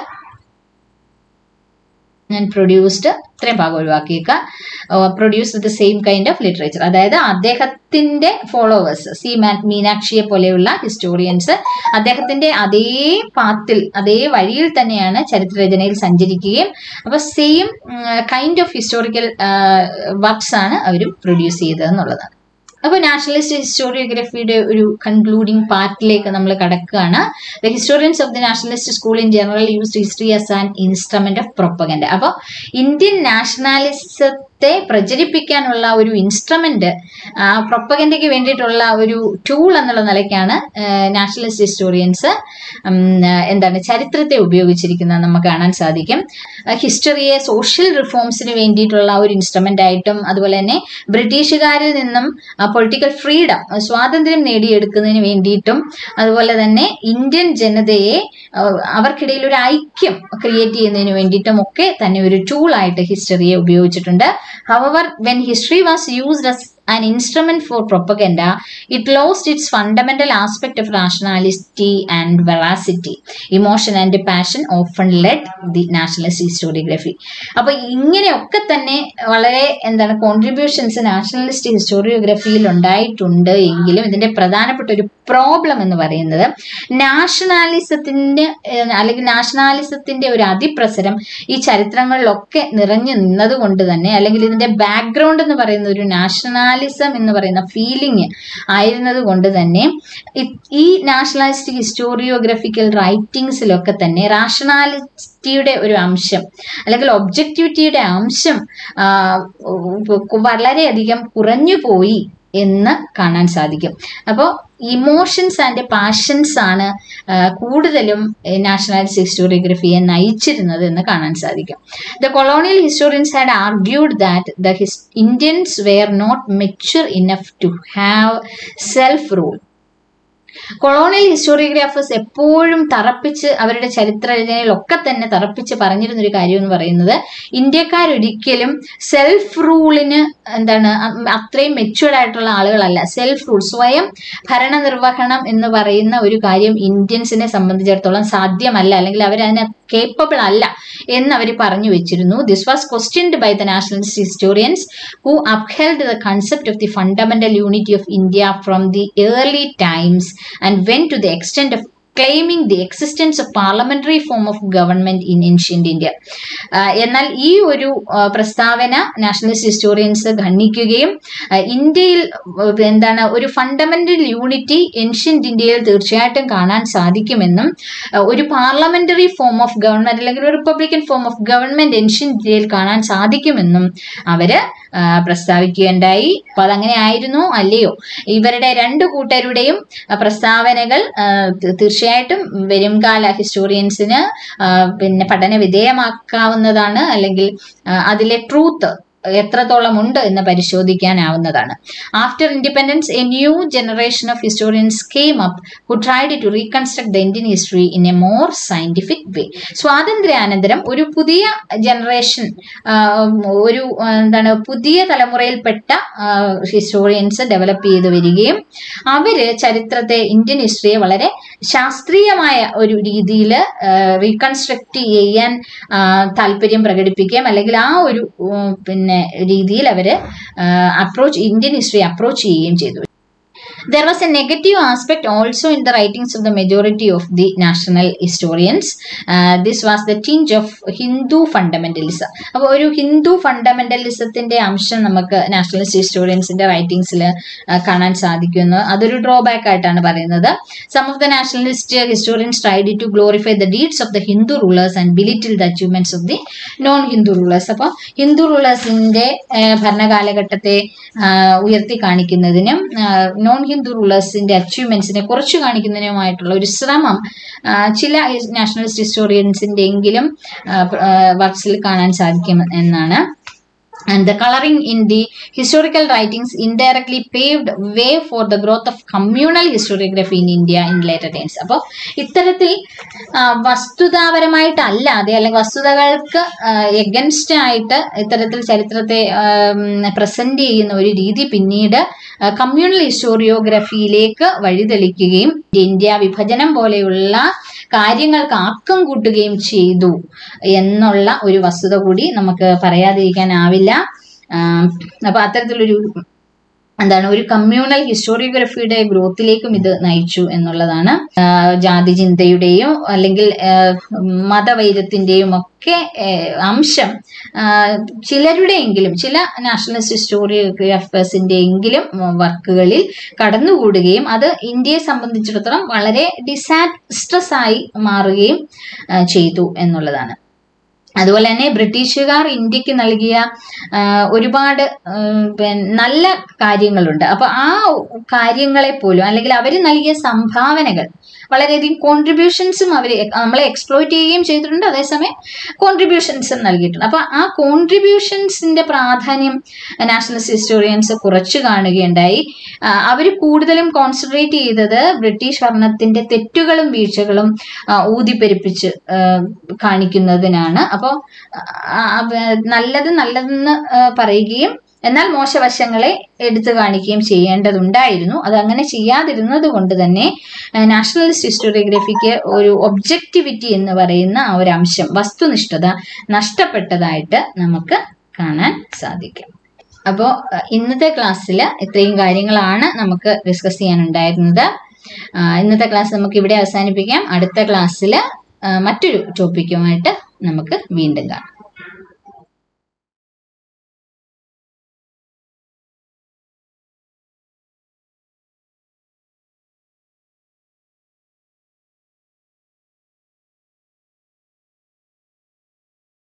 Speaker 1: ഞാൻ പ്രൊഡ്യൂസ്ഡ് ഇത്രയും ഭാഗം ഒഴിവാക്കിയേക്കുക produce the same kind of literature അതായത് അദ്ദേഹത്തിന്റെ followers C മീനാക്ഷിയെ പോലെയുള്ള ഹിസ്റ്റോറിയൻസ് അദ്ദേഹത്തിന്റെ അതേ പാത്തിൽ അതേ വഴിയിൽ തന്നെയാണ് ചരിത്രരചനയിൽ സഞ്ചരിക്കുകയും അപ്പൊ same kind of historical works ആണ് അവരും പ്രൊഡ്യൂസ് ചെയ്തതെന്നുള്ളതാണ് അപ്പോൾ നാഷണലിസ്റ്റ് ഹിസ്റ്റോറിയോഗ്രഫിയുടെ ഒരു കൺക്ലൂഡിംഗ് പാർട്ടിലേക്ക് നമ്മൾ കടക്കുകയാണ് the historians of the nationalist school in general used history as an instrument of propaganda അപ്പോൾ ഇന്ത്യൻ നാഷണാലിസത്തെ പ്രചരിപ്പിക്കാനുള്ള ഒരു ഇൻസ്ട്രുമെന്റ് പ്രൊപ്പഗൻഡയ്ക്ക് വേണ്ടിയിട്ടുള്ള ഒരു ടൂൾ എന്നുള്ള നിലയ്ക്കാണ് നാഷണലിസ്റ്റ് ഹിസ്റ്റോറിയൻസ് എന്താണ് ചരിത്രത്തെ ഉപയോഗിച്ചിരിക്കുന്നത് നമുക്ക് കാണാൻ സാധിക്കും ഹിസ്റ്ററിയെ സോഷ്യൽ റിഫോംസിന് വേണ്ടിയിട്ടുള്ള ഒരു ഇൻസ്ട്രുമെന്റ് ആയിട്ടും അതുപോലെ തന്നെ ബ്രിട്ടീഷുകാരിൽ നിന്നും പൊളിറ്റിക്കൽ ഫ്രീഡം സ്വാതന്ത്ര്യം നേടിയെടുക്കുന്നതിന് വേണ്ടിയിട്ടും അതുപോലെ തന്നെ ഇന്ത്യൻ ജനതയെ അവർക്കിടയിൽ ഒരു ഐക്യം ക്രിയേറ്റ് ചെയ്യുന്നതിന് വേണ്ടിയിട്ടും ഒക്കെ തന്നെ ഒരു ടൂൾ ആയിട്ട് ഹിസ്റ്ററിയെ ഉപയോഗിച്ചിട്ടുണ്ട് however when history was used as an instrument for propaganda, it lost its fundamental aspect of rationality and veracity. Emotion and passion often led the nationalist historiography. അപ്പൊ ഇങ്ങനെയൊക്കെ തന്നെ വളരെ എന്താണ് കോൺട്രിബ്യൂഷൻസ് നാഷണലിസ്റ്റ് ഹിസ്റ്റോറിയോഗ്രഫിയിൽ ഉണ്ടായിട്ടുണ്ട് എങ്കിലും ഇതിന്റെ പ്രധാനപ്പെട്ട ഒരു പ്രോബ്ലം എന്ന് പറയുന്നത് നാഷണാലിസത്തിന്റെ അല്ലെങ്കിൽ നാഷണാലിസത്തിന്റെ ഒരു അതിപ്രസരം ഈ ചരിത്രങ്ങളിലൊക്കെ നിറഞ്ഞു നിന്നതുകൊണ്ട് തന്നെ അല്ലെങ്കിൽ ഇതിന്റെ ബാക്ക്ഗ്രൗണ്ട് എന്ന് പറയുന്ന ഒരു നാഷണാലിസം എന്ന് പറയുന്ന ഫീലിംഗ് ആയിരുന്നത് കൊണ്ട് തന്നെ ഈ നാഷണലിസ്റ്റ് ഹിസ്റ്റോറിയോഗ്രഫിക്കൽ റൈറ്റിംഗ്സിലൊക്കെ തന്നെ റാഷണാലിറ്റിയുടെ ഒരു അംശം അല്ലെങ്കിൽ ഒബ്ജക്റ്റിവിറ്റിയുടെ അംശം വളരെയധികം കുറഞ്ഞു പോയി എന്ന് കാണാൻ സാധിക്കും അപ്പോൾ ഇമോഷൻസ് ആൻഡ് പാഷൻസ് ആണ് കൂടുതലും നാഷണലിസ്റ്റ് ഹിസ്റ്റോറിയോഗ്രഫിയെ നയിച്ചിരുന്നത് എന്ന് കാണാൻ സാധിക്കും the colonial historians had argued that the his Indians were not mature enough to have self rule colonial historiographers എപ്പോഴും തറപ്പിച്ച് അവരുടെ ചരിത്രരചനയിലൊക്കെ തന്നെ തറപ്പിച്ച് പറഞ്ഞിരുന്ന ഒരു കാര്യം എന്ന് പറയുന്നത് ഇന്ത്യക്കാരൊരിക്കലും സെൽഫ് റൂളിന് എന്താണ് അത്രയും മെച്യൂർഡ് ആയിട്ടുള്ള ആളുകളല്ല സെൽഫ് റൂൾ സ്വയം ഭരണനിർവഹണം എന്ന് പറയുന്ന ഒരു കാര്യം ഇന്ത്യൻസിനെ സംബന്ധിച്ചിടത്തോളം സാധ്യമല്ല അല്ലെങ്കിൽ അവരതിനെ കേപ്പബിൾ അല്ല എന്ന് അവർ പറഞ്ഞു വെച്ചിരുന്നു this was questioned by the nationalist historians who upheld the concept of the fundamental unity of India from the early times and went to the extent of claiming the existence of parliamentary form of government in ancient India. എന്നാൽ ഈ ഒരു പ്രസ്താവന nationalist historians ഖണ്ഡിക്കുകയും ഇന്ത്യയിൽ എന്താണ് ഒരു fundamental unity ancient ഇന്ത്യയിൽ തീർച്ചയായിട്ടും കാണാൻ സാധിക്കുമെന്നും ഒരു പാർലമെന്ററി ഫോം ഓഫ് ഗവൺമെന്റ് അല്ലെങ്കിൽ ഒരു republican form of government ancient ഇന്ത്യയിൽ കാണാൻ സാധിക്കുമെന്നും അവര് പ്രസ്താവിക്കുകയുണ്ടായി അപ്പൊ അതങ്ങനെ ആയിരുന്നോ അല്ലയോ ഇവരുടെ രണ്ടു കൂട്ടരുടെയും പ്രസ്താവനകൾ തീർച്ചയായിട്ടും വരും കാല ഹിസ്റ്റോറിയൻസിന് പിന്നെ പഠന വിധേയമാക്കാവുന്നതാണ് അല്ലെങ്കിൽ അതിലെ ട്രൂത്ത് എത്രത്തോളം ഉണ്ട് എന്ന് പരിശോധിക്കാനാവുന്നതാണ് after independence a new generation of historians came up who tried to reconstruct the Indian history in a more scientific way സ്വാതന്ത്ര്യാനന്തരം ഒരു പുതിയ ജനറേഷൻ ഒരു എന്താണ് പുതിയ തലമുറയിൽപ്പെട്ട ഹിസ്റ്റോറിയൻസ് ഡെവലപ്പ് ചെയ്തു വരികയും അവര് ചരിത്രത്തെ ഇന്ത്യൻ ഹിസ്റ്ററിയെ വളരെ ശാസ്ത്രീയമായ ഒരു രീതിയിൽ റീകൺസ്ട്രക്ട് ചെയ്യാൻ താല്പര്യം പ്രകടിപ്പിക്കുകയും അല്ലെങ്കിൽ ആ ഒരു പിന്നെ രീതിയിൽ അവര് അപ്രോച്ച് ഇന്ത്യൻ ഹിസ്റ്ററി അപ്രോച്ച് ചെയ്യുകയും ചെയ്തു There was a negative aspect also in the writings of the majority of the national historians. Uh, this was the tinge of Hindu fundamentalism. അപ്പോൾ ഒരു ഹിന്ദു ഫണ്ടമെന്റലിസത്തിന്റെ അംശം നമുക്ക് നാഷണലിസ്റ്റ് ഹിസ്റ്റോറിയൻസിന്റെ റൈറ്റിംഗ്സിൽ കാണാൻ സാധിക്കുന്നു അതൊരു ഡ്രോബാക്ക് ആയിട്ടാണ് പറയുന്നത് some of the nationalist historians tried to glorify the deeds of the Hindu rulers and belittle the achievements of the non Hindu rulers അപ്പോൾ ഹിന്ദു റൂളേഴ്സിന്റെ ഭരണകാലഘട്ടത്തെ ഉയർത്തി കാണിക്കുന്നതിനും നോൺ ഹിന്ദു റൂളേഴ്സിന്റെ അച്ചീവ്മെന്റ്സിനെ കുറച്ചു കാണിക്കുന്നതിനുമായിട്ടുള്ള ഒരു ശ്രമം ചില നാഷണലിസ്റ്റ് ഹിസ്റ്റോറിയൻസിന്റെ എങ്കിലും വർക്ക്സിൽ കാണാൻ സാധിക്കും എന്നാണ് and the coloring in the historical writings indirectly paved way for the growth of communal historiography in India in later times. അപ്പോൾ ഇത്തരത്തിൽ ആ, വസ്തുതാപരമായിട്ടല്ലാതെ അല്ലെങ്കിൽ വസ്തുതകൾക്ക് എഗൻസ്റ്റ് ആയിട്ട് ഇത്തരത്തിൽ ചരിത്രത്തെ പ്രസന്റ് ചെയ്യുന്ന ഒരു രീതി പിന്നീട് കമ്മ്യൂണൽ ഹിസ്റ്റോറിയോഗ്രഫിയിലേക്ക് വഴിതെളിക്കുകയും ഇന്ത്യ വിഭജനം പോലെയുള്ള കാര്യങ്ങൾക്ക് ആക്കം കൂട്ടുകയും ചെയ്തു എന്നുള്ള ഒരു വസ്തുത കൂടി നമുക്ക് പറയാതിരിക്കാനാവില്ല ആം, അപ്പൊ അത്തരത്തിലൊരു എന്താണ് ഒരു കമ്മ്യൂണൽ ഹിസ്റ്റോറിയോഗ്രഫിയുടെ ഗ്രോത്തിലേക്കും ഇത് നയിച്ചു എന്നുള്ളതാണ് ആ, ജാതി ചിന്തയുടെയും അല്ലെങ്കിൽ ആ, മതവൈരത്തിന്റെയും ഒക്കെ ഏ, അംശം ആ, ചിലരുടെയെങ്കിലും ചില നാഷണലിസ്റ്റ് ഹിസ്റ്റോറിയോഗ്രാഫേഴ്സിന്റെ എങ്കിലും വർക്കുകളിൽ കടന്നുകൂടുകയും അത് ഇന്ത്യയെ സംബന്ധിച്ചിടത്തോളം വളരെ ഡിസാസ്ട്രസ് ആയി മാറുകയും ആ, ചെയ്തു എന്നുള്ളതാണ് അതുപോലെ തന്നെ ബ്രിട്ടീഷുകാർ ഇന്ത്യക്ക് നൽകിയ ആ, ഒരുപാട് ഉം, പിന്നെ നല്ല കാര്യങ്ങളുണ്ട് അപ്പൊ ആ കാര്യങ്ങളെ പോലും അല്ലെങ്കിൽ അവർ നൽകിയ സംഭാവനകൾ വളരെയധികം കോൺട്രിബ്യൂഷൻസും അവർ നമ്മളെ എക്സ്പ്ലോയിറ്റ് ചെയ്യുകയും ചെയ്തിട്ടുണ്ട് അതേസമയം കോൺട്രിബ്യൂഷൻസും നൽകിയിട്ടുണ്ട് അപ്പൊ ആ കോൺട്രിബ്യൂഷൻസിന്റെ പ്രാധാന്യം നാഷണലിസ്റ്റ് ഹിസ്റ്റോറിയൻസ് കുറച്ചു കാണുകയുണ്ടായി അവർ കൂടുതലും കോൺസെൻട്രേറ്റ് ചെയ്തത് ബ്രിട്ടീഷ് ഭരണത്തിന്റെ തെറ്റുകളും വീഴ്ചകളും ആ, ഊതിപ്പെരുപ്പിച്ച് ആ, കാണിക്കുന്നതിനാണ് അപ്പോൾ നല്ലത് നല്ലതെന്ന് ആ, പറയുകയും എന്നാൽ മോശവശങ്ങളെ എടുത്തു കാണിക്കുകയും ചെയ്യേണ്ടതുണ്ടായിരുന്നു അത് അങ്ങനെ ചെയ്യാതിരുന്നത് കൊണ്ട് തന്നെ നാഷണലിസ്റ്റ് ഹിസ്റ്റോറിയോഗ്രഫിക്ക് ഒരു ഒബ്ജക്റ്റിവിറ്റി എന്ന് പറയുന്ന ആ ഒരു അംശം വസ്തുനിഷ്ഠത നഷ്ടപ്പെട്ടതായിട്ട് നമുക്ക് കാണാൻ സാധിക്കും അപ്പോൾ ഇന്നത്തെ ക്ലാസ്സിൽ ഇത്രയും കാര്യങ്ങളാണ് നമുക്ക് ഡിസ്കസ് ചെയ്യാനുണ്ടായിരുന്നത് ആ, ഇന്നത്തെ ക്ലാസ് നമുക്ക് ഇവിടെ അവസാനിപ്പിക്കാം അടുത്ത ക്ലാസ്സിൽ മറ്റൊരു ടോപ്പിക്കുമായിട്ട് നമുക്ക് വീണ്ടും കാണാം